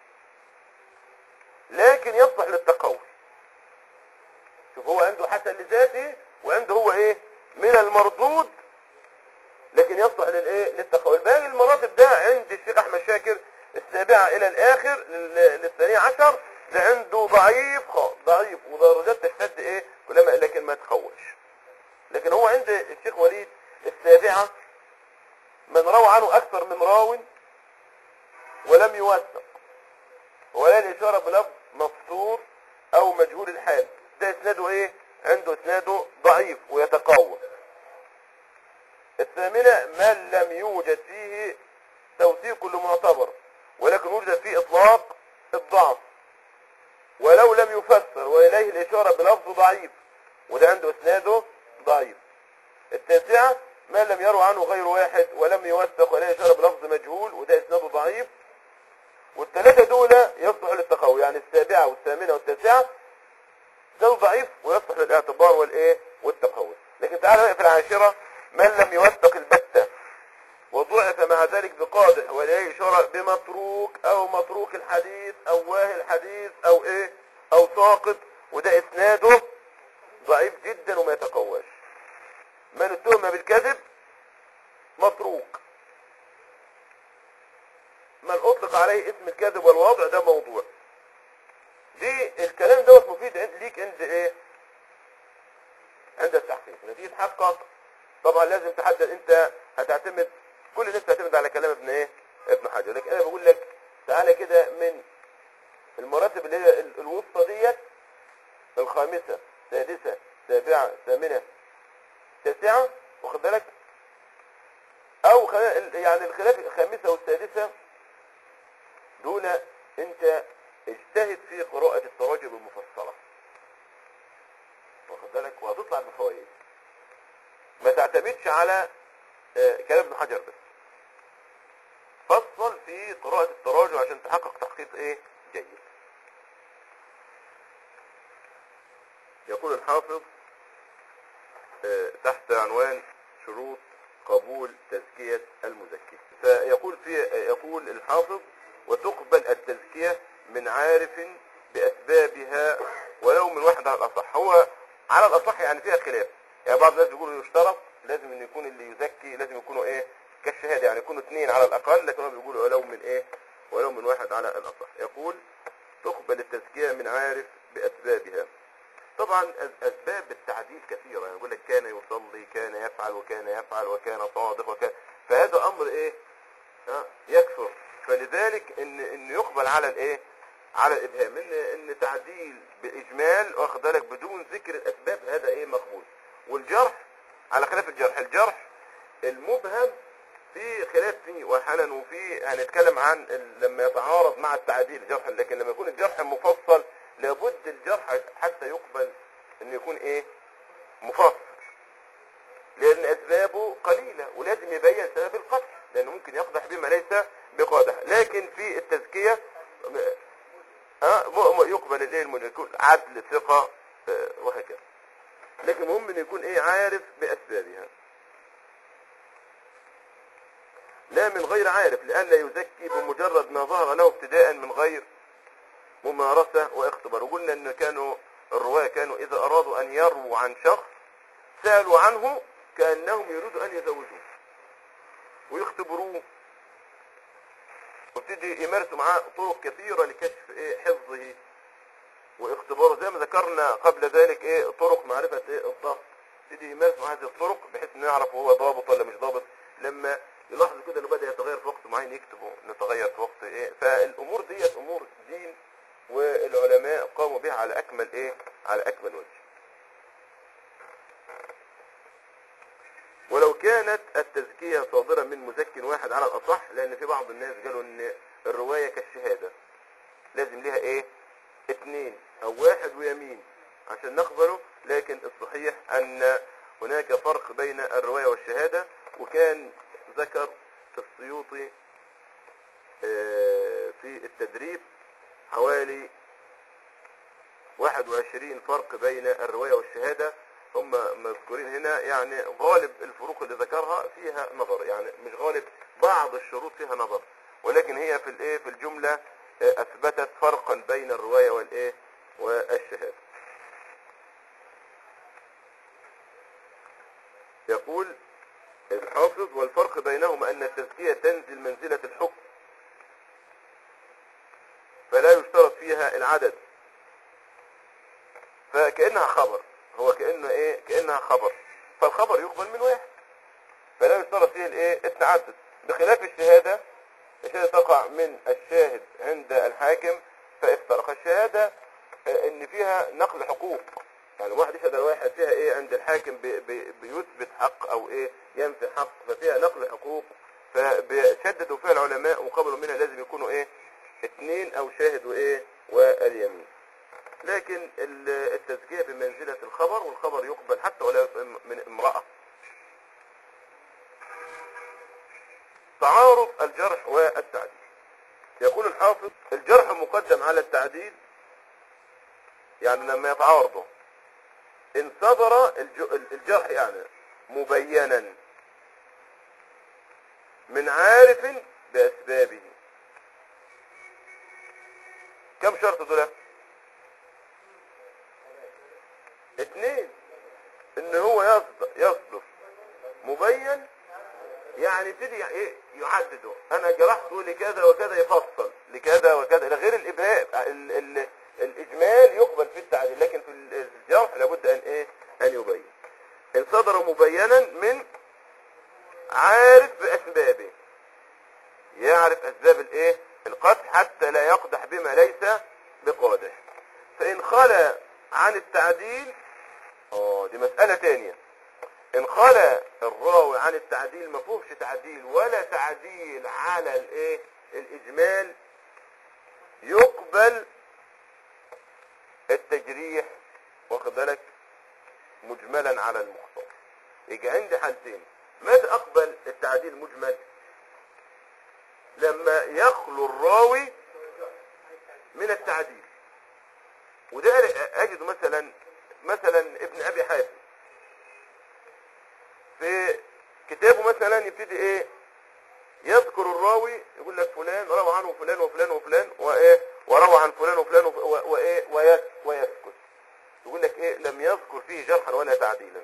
لكن يصلح للتقوي شوف هو عنده حسن لذاته وعنده هو ايه من المردود لكن يصلح للايه للتقوي باقي المراتب ده عند الشيخ احمد شاكر السابعة الى الاخر لل- للثانية عشر ده عنده ضعيف خالص ضعيف ودرجات تشتد ايه كلما لكن ما تخوش لكن هو عند الشيخ وليد السابعة من روى عنه اكثر من راو ولم يوثق ولا الاشارة بلفظ مفسور او مجهول الحال ده اسناده ايه عنده اسناده ضعيف ويتقوى الثامنة من لم يوجد فيه توثيق لمعتبر ولكن وجد فيه اطلاق الضعف ولو لم يفسر واليه الاشارة بلفظ ضعيف وده عنده اسناده ضعيف التاسعة ما لم يروى عنه غير واحد ولم يوثق واليه الاشارة بلفظ مجهول وده اسناده ضعيف والثلاثة دول يصلح للتقوي يعني السابعة والثامنة والتاسعة ده ضعيف ويصلح للاعتبار والايه والتقوي لكن تعالى بقى في العاشرة من لم يوثق البتة وضعف مع ذلك بقادح ولا إشارة بمتروك أو متروك الحديث أو واهي الحديث أو إيه أو ساقط وده إسناده ضعيف جدا وما يتقواش من اتهم بالكذب متروك من أطلق عليه اسم الكذب والوضع ده موضوع دي الكلام دوت مفيد عند ليك عند ايه عند التحقيق نتيجة تحقق طبعا لازم تحدد انت هتعتمد كل الناس تعتمد على كلام ابن ايه ابن حجر لكن انا بقول لك تعالى كده من المراتب اللي هي ال- الوسطى ديت الخامسة سادسة سابعة ثامنة تاسعة واخد بالك او خلا- ال- يعني الخلاف الخامسة والسادسة دول انت اجتهد في قراءة التراجم المفصلة واخد بالك وهتطلع بفوائد ما تعتمدش على آه، كلام ابن حجر بس فصل في قراءة التراجم عشان تحقق تحقيق ايه جيد يقول الحافظ آه، تحت عنوان شروط قبول تزكية المزكي فيقول في يقول الحافظ وتقبل التزكية من عارف بأسبابها ولو من واحد على الأصح هو على الأصح يعني فيها خلاف يعني بعض الناس بيقولوا يشترط لازم ان يكون اللي يزكي لازم يكونوا ايه كالشهادة يعني يكونوا اثنين على الأقل لكن هم بيقولوا ولو من ايه ولو من واحد على الأصح يقول تقبل التزكية من عارف بأسبابها طبعا أس- اسباب التعديل كثيرة يعني يقول لك كان يصلي كان يفعل وكان يفعل وكان صادق وكان فهذا امر ايه ها يكثر فلذلك ان ان يقبل على الايه على الابهام ان ان تعديل باجمال واخد بالك بدون ذكر الاسباب هذا ايه مقبول والجرح على خلاف الجرح الجرح المبهم في خلاف فيه وحنن وفي هنتكلم عن ال- لما يتعارض مع التعديل الجرح لكن لما يكون الجرح مفصل لابد الجرح حتى يقبل انه يكون ايه مفصل لان اسبابه قليلة ولازم يبين سبب القتل لانه ممكن يقدح بما ليس بقادح لكن في التزكية ها م- م- يقبل الايه المن- يكون عدل ثقة آه، وهكذا لكن المهم انه يكون ايه عارف باسبابها لا من غير عارف لئلا يزكي بمجرد ما ظهر له ابتداء من غير ممارسة واختبار وقلنا ان كانوا الرواة كانوا اذا ارادوا ان يرووا عن شخص سألوا عنه كأنهم يريدوا ان يزوجوه ويختبروه وابتدي يمارسوا معاه طرق كثيرة لكشف ايه حفظه واختباره زي ما ذكرنا قبل ذلك ايه طرق معرفة ايه الضبط يبتدي يمارس مع هذه الطرق بحيث انه يعرف هو ضابط ولا مش ضابط لما يلاحظ كده انه بدا يتغير في وقت معين يكتبه انه تغير في وقت ايه فالامور ديت امور دين والعلماء قاموا بها على اكمل ايه على اكمل وجه ولو كانت التزكية صادرة من مزك واحد على الأصح لأن في بعض الناس قالوا إن الرواية كالشهادة لازم ليها إيه؟ اثنين أو واحد ويمين عشان نقبله لكن الصحيح أن هناك فرق بين الرواية والشهادة وكان ذكر في السيوطي آه، في التدريب حوالي 21 فرق بين الرواية والشهادة هم مذكورين هنا يعني غالب الفروق اللي ذكرها فيها نظر يعني مش غالب بعض الشروط فيها نظر ولكن هي في الايه في الجملة آه، اثبتت فرقا بين الرواية والايه والشهادة يقول الحافظ والفرق بينهما ان التزكية تنزل منزلة الحكم فلا يشترط فيها العدد فكأنها خبر هو كأنه ايه كأنها خبر فالخبر يقبل من واحد فلا يشترط فيه الايه التعدد بخلاف الشهادة الشهادة تقع من الشاهد عند الحاكم فافترق الشهادة آه، ان فيها نقل حقوق يعني واحد يشهد على واحد فيها ايه عند الحاكم بي بي بيثبت حق او ايه ينفي حق ففيها نقل حقوق فشددوا فيها العلماء وقبلوا منها لازم يكونوا ايه اثنين او شاهد وايه واليمين لكن ال- التزكية بمنزلة الخبر والخبر يقبل حتى ولو من امرأة تعارض الجرح والتعديل يقول الحافظ الجرح مقدم على التعديل يعني لما يتعارضوا ان صدر الج- الجرح يعني مبينا من عارف بأسبابه كم شرط دول اثنين ان هو يصدر يصدر مبين يعني يبتدي ايه يعدده انا جرحته لكذا وكذا يفصل لكذا وكذا الى غير الابهام ال ال الاجمال يقبل في التعديل لكن في الجرح لابد ان ايه ان يبين إن صدر مبينا من عارف بأسبابه يعرف أسباب الإيه القتل حتى لا يقدح بما ليس بقادح فإن خلى عن التعديل اه دي مسألة تانية إن خلى الراوي عن التعديل ما فيهوش تعديل ولا تعديل على الإيه الإجمال يقبل التجريح واخد بالك مجملا على المختصر يجي عندي حالتين ماذا اقبل التعديل مجمل لما يخلو الراوي من التعديل وده اجد مثلا مثلا ابن ابي حاتم في كتابه مثلا يبتدي ايه يذكر الراوي يقول لك فلان روى عنه فلان وفلان وفلان وايه وروى عن فلان وفلان وف- و- وايه ويس- ويسكت يقول لك ايه لم يذكر فيه جرحا ولا تعديلا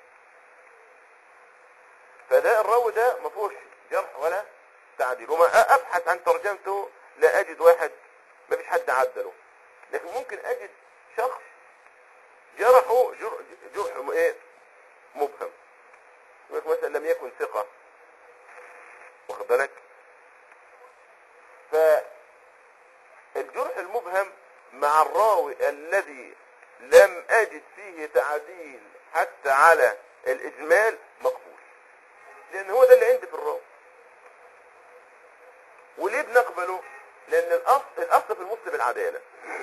فده الراوي ده ما فيهوش جرح ولا تعديل وما ابحث عن ترجمته لا اجد واحد ما فيش حد عدله لكن ممكن اجد شخص جرحه جرح, جرح م- ايه مبهم يقول لك مثلا لم يكن ثقة واخد بالك فالجرح المبهم مع الراوي الذي لم اجد فيه تعديل حتى على الاجمال مقبول لان هو ده اللي عندي في الراوي وليه بنقبله لان الاصل الاصل في المسلم العداله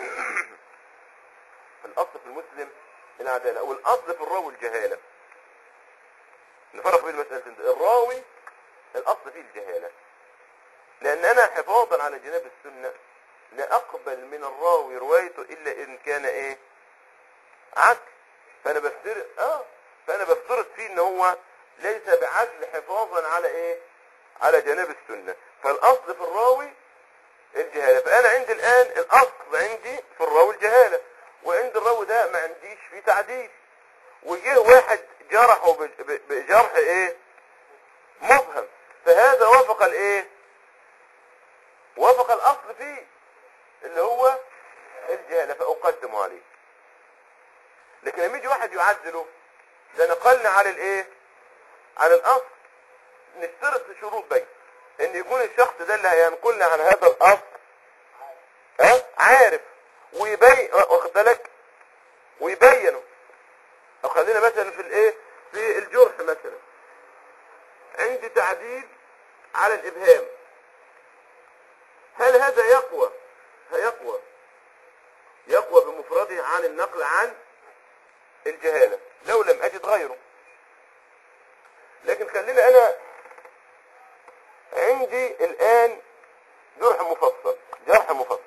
الاصل في المسلم العداله والاصل في الراوي الجهاله نفرق بين المسألتين دي. الراوي الاصل فيه الجهاله لان انا حفاظا على جناب السنه لا اقبل من الراوي روايته الا ان كان ايه عدل فانا بفترض اه فانا بفترض فيه ان هو ليس بعدل حفاظا على ايه على جناب السنه فالاصل في الراوي الجهاله فانا عندي الان الاصل عندي في الراوي الجهاله وعند الراوي ده ما عنديش فيه تعديل وجه واحد جرحه ب- ب- بجرح ايه مبهم فهذا وافق الايه وافق الاصل فيه اللي هو الجهاله فاقدم عليه لكن لما يجي واحد يعدله ده نقلنا على الايه على الاصل نشترط شروط بين ان يكون الشخص ده اللي هينقلنا عن هذا الاصل ها عارف ويبين واخد بالك ويبينه او خلينا مثلا في الايه في الجرح مثلا عندي تعديل على الابهام هل هذا يقوى هيقوى يقوى بمفرده عن النقل عن الجهالة لو لم اجد غيره لكن خلينا انا عندي الان جرح مفصل جرح مفصل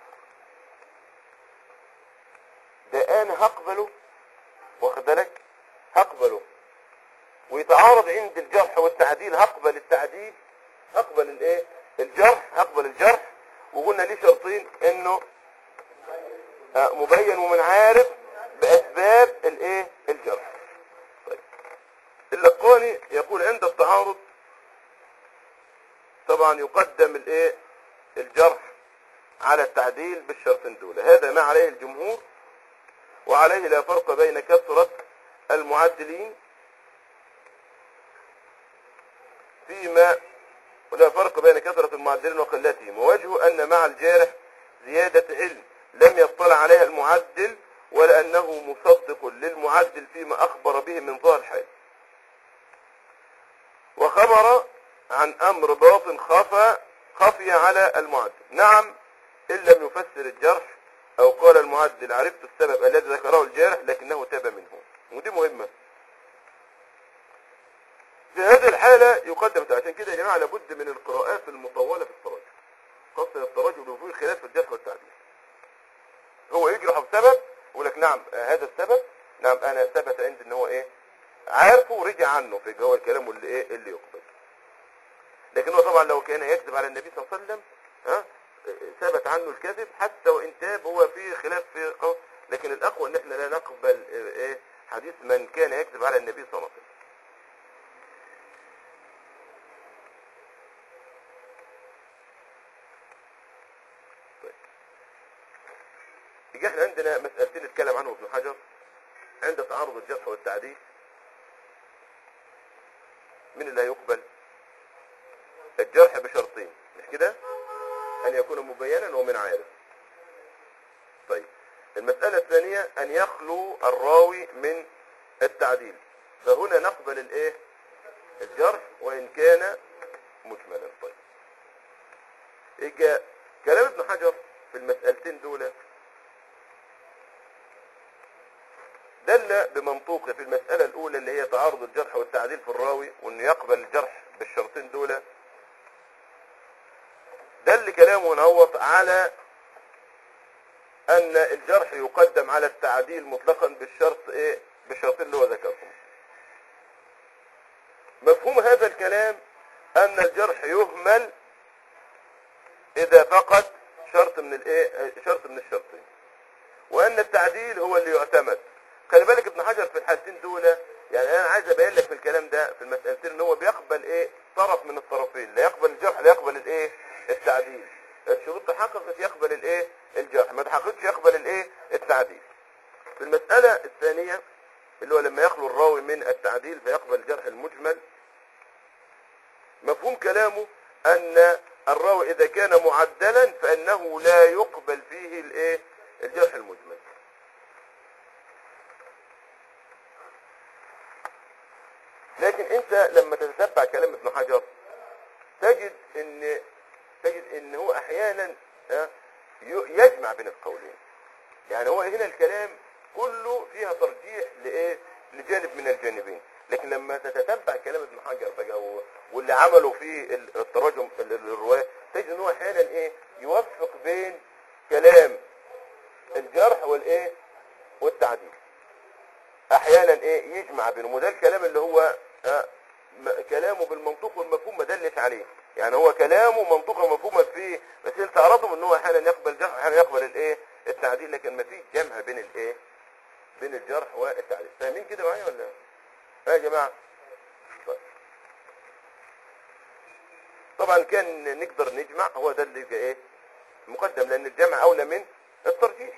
ده انا هقبله واخد بالك هقبله ويتعارض عند الجرح والتعديل هقبل التعديل هقبل الايه الجرح هقبل الجرح وقلنا ليه شرطين انه آه، مبين ومن عارف باسباب الايه الجرح طيب اللقاني يقول عند التعارض طبعا يقدم الايه الجرح على التعديل بالشرطين دول هذا ما عليه الجمهور وعليه لا فرق بين كثرة المعدلين فيما ولا فرق بين كثرة المعدلين وقلتهم ووجهه أن مع الجارح زيادة علم لم يطلع عليها المعدل ولا أنه مصدق للمعدل فيما أخبر به من ظاهر الحال وخبر عن أمر باطن خفى خفي على المعدل نعم إن لم يفسر الجرح أو قال المعدل عرفت السبب الذي ذكره الجارح لكنه تاب منه ودي مهمة في هذه الحالة يقدم عشان كده يا جماعة لابد من القراءات المطولة في التراجم خاصة التراجم وفيه خلاف في الجرح والتعديل هو يجرح بسبب يقول لك نعم آه، هذا السبب نعم انا ثبت عندي ان هو ايه عارفه ورجع عنه في جوه الكلام اللي ايه اللي يقبل لكن هو طبعا لو كان يكذب على النبي صلى الله عليه وسلم ها ثبت عنه الكذب حتى وان تاب هو في خلاف في قول لكن الاقوى ان احنا لا نقبل آه، ايه حديث من كان يكذب على النبي صلى الله عليه وسلم طيب. يجي احنا عندنا مسألتين نتكلم عنهم ابن حجر عند تعارض الجرح والتعديل مين اللي هيقبل الجرح بشرطين مش كده ان يكون مبينا ومن عارف طيب المسألة الثانية ان يخلو الراوي من التعديل فهنا نقبل الايه الجرح وان كان مجملا طيب إجا كلام ابن حجر في المسألتين دول دل بمنطوقه في المسألة الأولى اللي هي تعارض الجرح والتعديل في الراوي وأنه يقبل الجرح بالشرطين دول دل كلامه نوط على أن الجرح يقدم على التعديل مطلقا بالشرط إيه بالشرطين اللي هو ذكرهم مفهوم هذا الكلام أن الجرح يهمل إذا فقد شرط من الإيه شرط من الشرطين وأن التعديل هو اللي يعتمد خلي بالك ابن حجر في الحالتين دول يعني انا عايز ابين لك في الكلام ده في المسألتين ان هو بيقبل ايه طرف من الطرفين لا يقبل الجرح لا يقبل الايه التعديل الشروط تحققت يقبل الايه الجرح ما تحققش يقبل الايه التعديل في المسألة الثانية اللي هو لما يخلو الراوي من التعديل فيقبل الجرح المجمل مفهوم كلامه ان الراوي اذا كان معدلا فانه لا يقبل فيه الايه الجرح المجمل لكن انت لما تتتبع كلام ابن حجر تجد ان تجد ان هو احيانا ها، ي- يجمع بين القولين يعني هو هنا الكلام كله فيها ترجيح لايه لجانب من الجانبين لكن لما تتتبع كلام ابن حجر بقى و- واللي عملوا فيه ال- التراجم ال- ال- الروايه تجد ان هو احيانا ايه يوفق بين كلام الجرح والايه والتعديل احيانا ايه يجمع بينهم وده الكلام اللي هو آه، م- كلامه بالمنطوق والمفهوم ما دلش عليه يعني هو كلامه منطوقا ومفهوما فيه بس انت تعرضهم ان هو احيانا يقبل جرح احيانا يقبل الايه التعديل لكن ما فيش جمع بين الايه بين الجرح والتعديل فاهمين كده معايا ولا ها يا جماعه طيب. طبعا كان نقدر نجمع هو ده اللي يبقى ايه مقدم لان الجمع اولى من الترجيح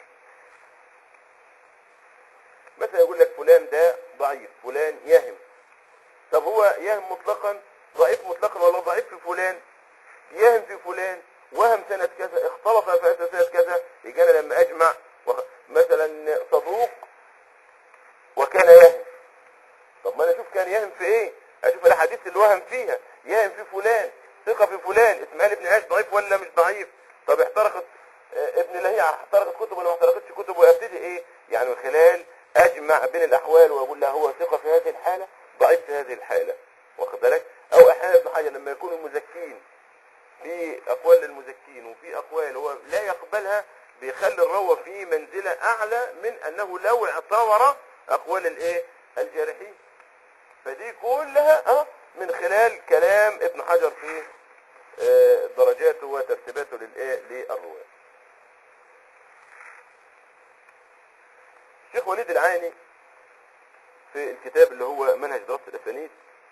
مثلا يقول لك فلان ده ضعيف فلان يهم طب هو يهم مطلقا ضعيف مطلقا ولا ضعيف في فلان يهم في فلان وهم سنة كذا اختلط في سنة كذا يجي انا لما اجمع وخ- مثلا صدوق وكان يهم طب ما انا اشوف كان يهم في ايه اشوف الاحاديث اللي وهم فيها يهم في فلان ثقة في فلان اسماعيل بن عياش ضعيف ولا مش ضعيف طب احترقت آه، ابن لهيعة احترقت كتب ولا ما احترقتش كتب وابتدي ايه يعني من خلال اجمع بين الاحوال واقول له هو ثقة في هذه الحالة ضعيف في هذه الحالة واخد بالك او احيانا ابن حجر لما يكون المزكين في اقوال للمزكين وفي اقوال هو لا يقبلها بيخلي الروى في منزلة اعلى من انه لو اعتبر اقوال الايه الجارحين فدي كلها اه من خلال كلام ابن حجر في آه، درجاته وترتيباته للايه للرواة الشيخ وليد العيني في الكتاب اللي هو منهج دراسة الأسانيد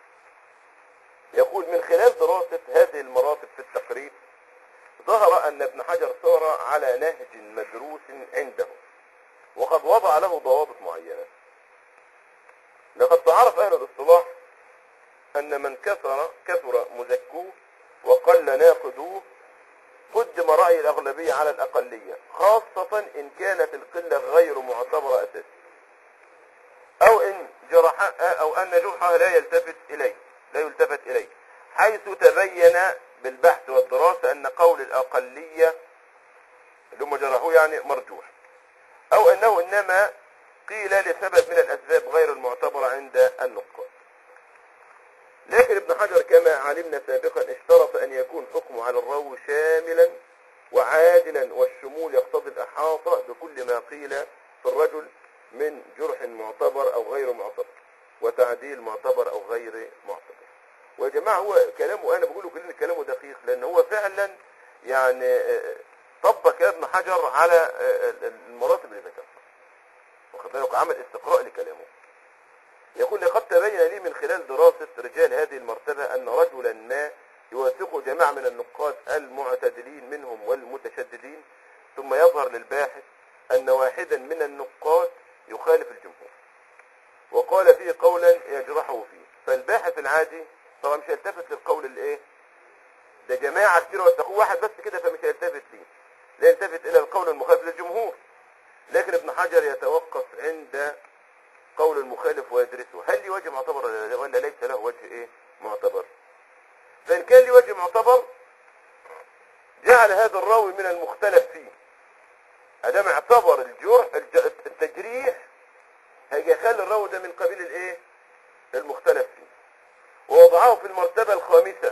يقول من خلال دراسة هذه المراتب في التقريب ظهر أن ابن حجر سار على نهج مدروس عنده وقد وضع له ضوابط معينة لقد تعرف أهل الاصطلاح أن من كثر كثر مزكوه وقل ناقدوه قدم رأي الأغلبية على الأقلية خاصة إن كانت القلة غير معتبرة أساسا أو إن جرح أو أن جرحها لا يلتفت إليه لا يلتفت إليه حيث تبين بالبحث والدراسة أن قول الأقلية اللي هم جرحوه يعني مرجوح أو أنه إنما قيل لسبب من الأسباب غير المعتبرة عند النقاد لكن ابن حجر كما علمنا سابقا اشترط أن يكون حكمه على الراوي شاملا وعادلا والشمول يقتضي الإحاطة بكل ما قيل في الرجل من جرح معتبر أو غير معتبر وتعديل معتبر أو غير معتبر ويا جماعة هو كلامه أنا بقوله كلنا كلامه دقيق لأن هو فعلا يعني آه، طبق يا ابن حجر على آه، المراتب اللي ذكرها واخد بالك عمل استقراء لكلامه يقول لقد تبين لي من خلال دراسة رجال هذه المرتبة أن رجلا ما يوثق جماعة من النقاد المعتدلين منهم والمتشددين ثم يظهر للباحث أن واحدا من النقاد يخالف الجمهور وقال فيه قولا يجرحه فيه فالباحث العادي طبعا مش هيلتفت للقول الايه ده جماعة كتير واتقوا واحد بس كده فمش هيلتفت ليه لا يلتفت الى القول المخالف للجمهور لكن ابن حجر يتوقف عند قول المخالف ويدرسه هل لي وجه معتبر ولا لا- ولا ليس له وجه ايه معتبر فان كان لي وجه معتبر جعل هذا الراوي من المختلف فيه ادام اعتبر الجرح الج- التجريح هيجي يخلي الراوي ده من قبيل الايه المختلف فيه ووضعه في المرتبة الخامسة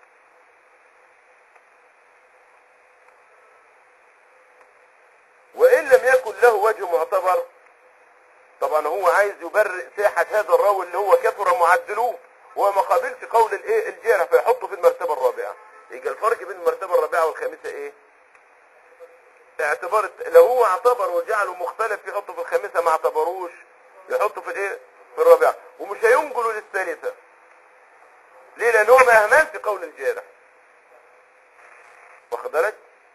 وإن لم يكن له وجه معتبر طبعا هو عايز يبرئ ساحة هذا الراوي اللي هو كثر معدلوه وهو ما قابلش قول الايه الجارح فيحطه في المرتبة الرابعة يبقى الفرق بين المرتبة الرابعة والخامسة ايه اعتبار الت- لو هو اعتبر وجعله مختلف يحطه في الخامسة ما اعتبروش يحطه في الايه في الرابعة ومش هينقله للثالثة ليه لان هو ما اهمل في قول الجارح واخد بالك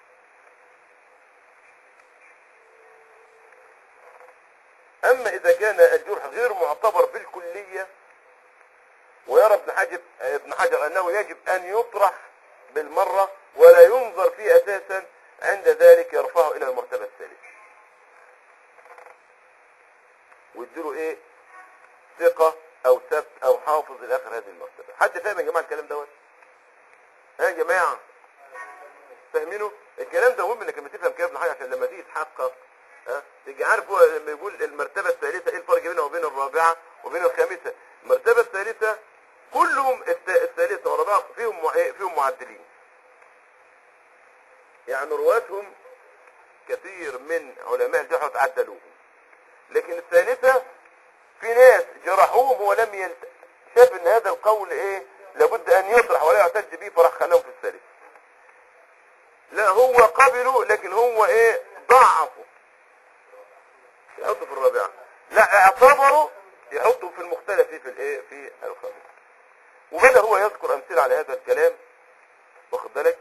اما اذا كان الجرح غير معتبر بالكلية ويرى ابن حجر ابن حجر انه يجب ان يطرح بالمرة ولا ينظر فيه اساسا عند ذلك يرفعه الى المرتبة الثالثة ويديله ايه ثقة او ثبت او حافظ الى اخر هذه المرتبة حد فاهم يا جماعة الكلام دوت ها يا جماعة فاهمينه الكلام ده مهم انك لما تفهم كلام ابن حجر عشان لما تيجي تحقق ها تيجي عارف هو لما يقول المرتبة الثالثة ايه الفرق بينها وبين الرابعة وبين الخامسة المرتبة الثالثة كلهم الت- الثالثة والرابعة فيهم مع- إيه؟ فيهم معدلين يعني رواتهم كثير من علماء الجرح تعدلوهم لكن الثالثة في ناس جرحوهم ولم يلت... شاف ان هذا القول ايه لابد ان يطرح ولا يعتد به فراح خلاهم في الثالث لا هو قبله لكن هو ايه ضعفه يحطه في الرابعة لا اعتبره يحطه في المختلف في الايه في الخامس وبدأ هو يذكر امثلة على هذا الكلام واخد بالك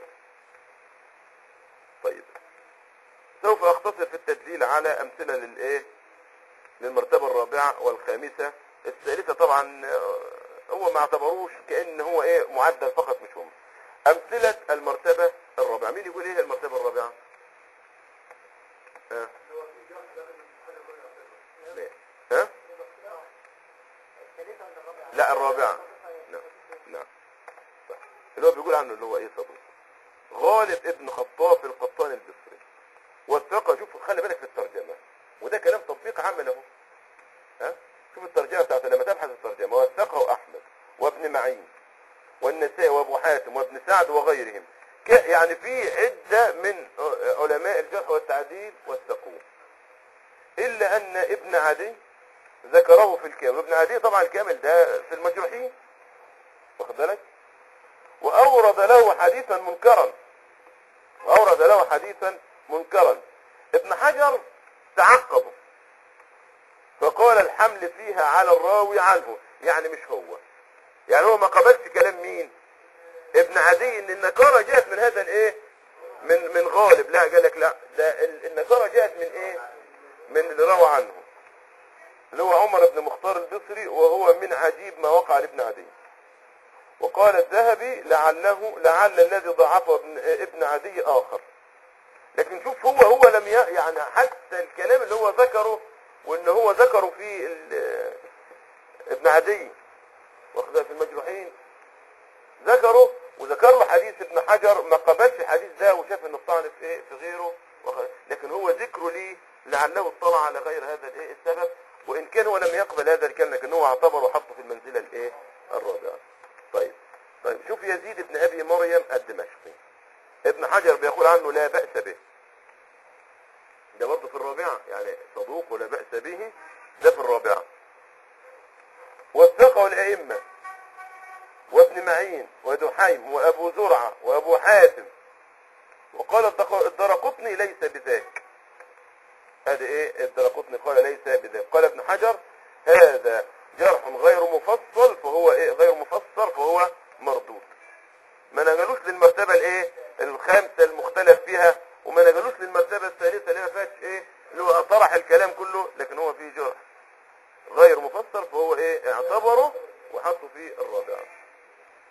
طيب سوف اختصر في التدليل على امثلة للايه للمرتبة الرابعة والخامسة الثالثة طبعا آه، هو ما اعتبروش كأن هو ايه معدل فقط مش هم امثلة المرتبة الرابعة مين يقول ايه المرتبة الرابعة ها لا. ها لا الرابعة نعم نعم صح. اللي هو بيقول عنه اللي هو ايه صدوق غالب ابن خطاف القطان البصري والثقة شوف خلي بالك في الترجمة وده كلام تطبيق عمل اهو ها شوف الترجمة بتاعته لما تبحث الترجمة وثقه احمد وابن معين والنسائي وابو حاتم وابن سعد وغيرهم ك- يعني في عدة من ع- علماء الجرح والتعديل وثقوه الا ان ابن عدي ذكره في الكامل ابن عدي طبعا الكامل ده في المجروحين واخد بالك واورد له حديثا منكرا واورد له حديثا منكرا ابن حجر تعقبه فقال الحمل فيها على الراوي عنه يعني مش هو يعني هو ما قبلش كلام مين ابن عدي ان النكاره جاءت من هذا الايه من من غالب لا قال لك لا ده ال- النكاره جاءت من ايه من اللي روى عنه اللي هو عمر بن مختار البصري وهو من عجيب ما وقع لابن عدي وقال الذهبي لعله لعل الذي ضعفه ابن, ابن عدي اخر لكن شوف هو هو لم ي... يعني حتى الكلام اللي هو ذكره وان هو ذكره في ال... ابن عدي واخدها في المجروحين ذكره وذكر له حديث ابن حجر ما قبلش الحديث ده وشاف ان الطعن في ايه في غيره وخ- لكن هو ذكره ليه لعله اطلع على غير هذا الايه السبب وان كان هو لم يقبل هذا الكلام لكن هو اعتبره وحطه في المنزله الايه الرابعه طيب طيب شوف يزيد بن ابي مريم الدمشقي ابن حجر بيقول عنه لا بأس به ده برضه في الرابعة يعني صدوق ولا بأس به ده في الرابعة والثقة والأئمة وابن معين ودحيم وأبو زرعة وأبو حاتم وقال الدق- الدرقطني ليس بذاك هذا ايه الدرقطني قال ليس بذاك قال ابن حجر هذا جرح غير مفصل فهو ايه غير مفسر فهو مردود ما نقلوش للمرتبة الايه الخامسة المختلف فيها وما نقلوش للمرتبة الثالثة اللي ما فيهاش ايه اللي هو طرح الكلام كله لكن هو فيه جرح غير مفسر فهو ايه اعتبره وحطه في الرابعة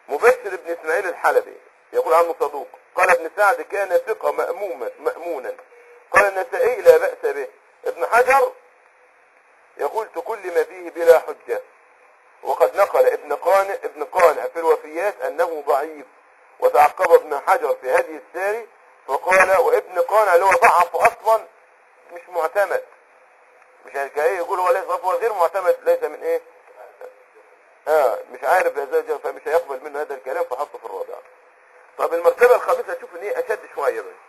مبشر بن اسماعيل الحلبي يقول عنه صدوق قال ابن سعد كان ثقة مأموما مأمونا قال النسائي لا بأس به ابن حجر يقول كل ما فيه بلا حجة وقد نقل ابن قانع ابن قانع في الوفيات انه ضعيف وتعقب ابن حجر في هذه الساري فقال وابن قانع اللي هو ضعف اصلا مش معتمد مش كايه يقول هو ليس هو غير معتمد ليس من ايه اه مش عارف ازاي فمش هيقبل منه هذا الكلام فحطه في الرابع طب المرتبه الخامسه تشوف ان هي اشد شويه بس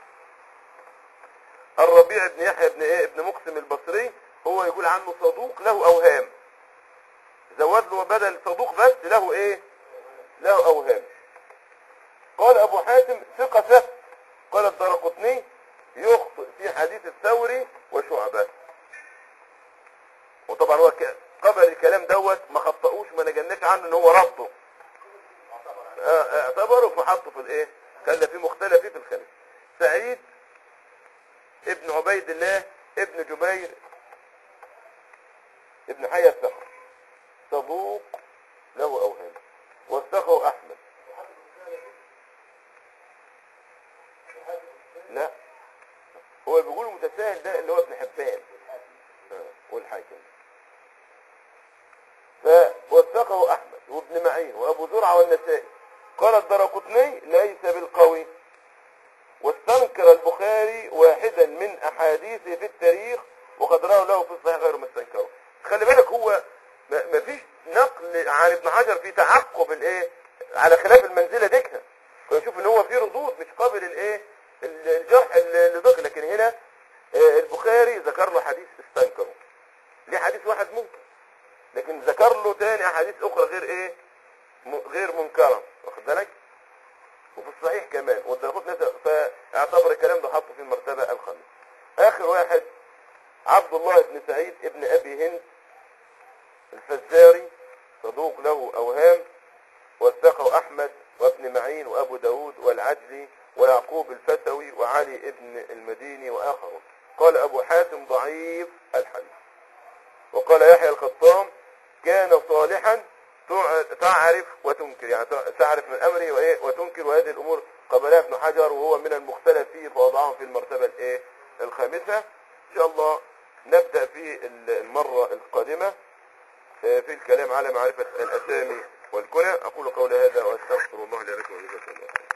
الربيع بن يحيى بن ايه ابن مقسم البصري هو يقول عنه صدوق له اوهام زود له بدل صدوق بس له ايه له اوهام قال ابو حاتم ثقة ثبت قال الدرقطني يخطئ في حديث الثوري وشعبة وطبعا هو ك- قبل الكلام دوت ما خطأوش ما نجناش عنه ان هو ربطه آه، اعتبره فحطه في الايه كان في مختلف في الخامس سعيد ابن عبيد الله ابن جبير ابن حي الثقر صدوق له اوهام وثقه احمد لا هو بيقول متساهل ده اللي هو ابن حبان آه، والحاكم فوثقه احمد وابن معين وابو زرعه والنسائي قال الدرقطني ليس بالقوي واستنكر البخاري واحدا من احاديثه في التاريخ وقد روى له في الصحيح غير ما استنكره خلي بالك هو ما ما فيش نقل عن ابن حجر في تعقب الايه على خلاف المنزله ديكها فنشوف ان هو في ردود مش قابل الايه ال- الجرح اللي ذكر لكن هنا آه، البخاري ذكر له حديث استنكره ليه حديث واحد ممكن لكن ذكر له تاني احاديث اخرى غير ايه م- غير منكره واخد بالك وفي الصحيح كمان والدرقوت فاعتبر الكلام ده حطه في المرتبه الخامسه اخر واحد عبد الله بن سعيد ابن ابي هند الفزاري صدوق له اوهام وثقه احمد وابن معين وابو داود والعجلي ويعقوب الفتوي وعلي ابن المديني واخرون قال ابو حاتم ضعيف الحديث وقال يحيى الخطام كان صالحا تع- تعرف وتنكر يعني تع- تعرف من امره وايه وتنكر وهذه الامور قبلها ابن حجر وهو من المختلف فيه فوضعه في المرتبه الايه الخامسه ان شاء الله نبدا في ال- المره القادمه آه، في الكلام على معرفه الاسامي والكنى اقول قولي هذا واستغفر الله لي ولكم وجزاكم الله خيرا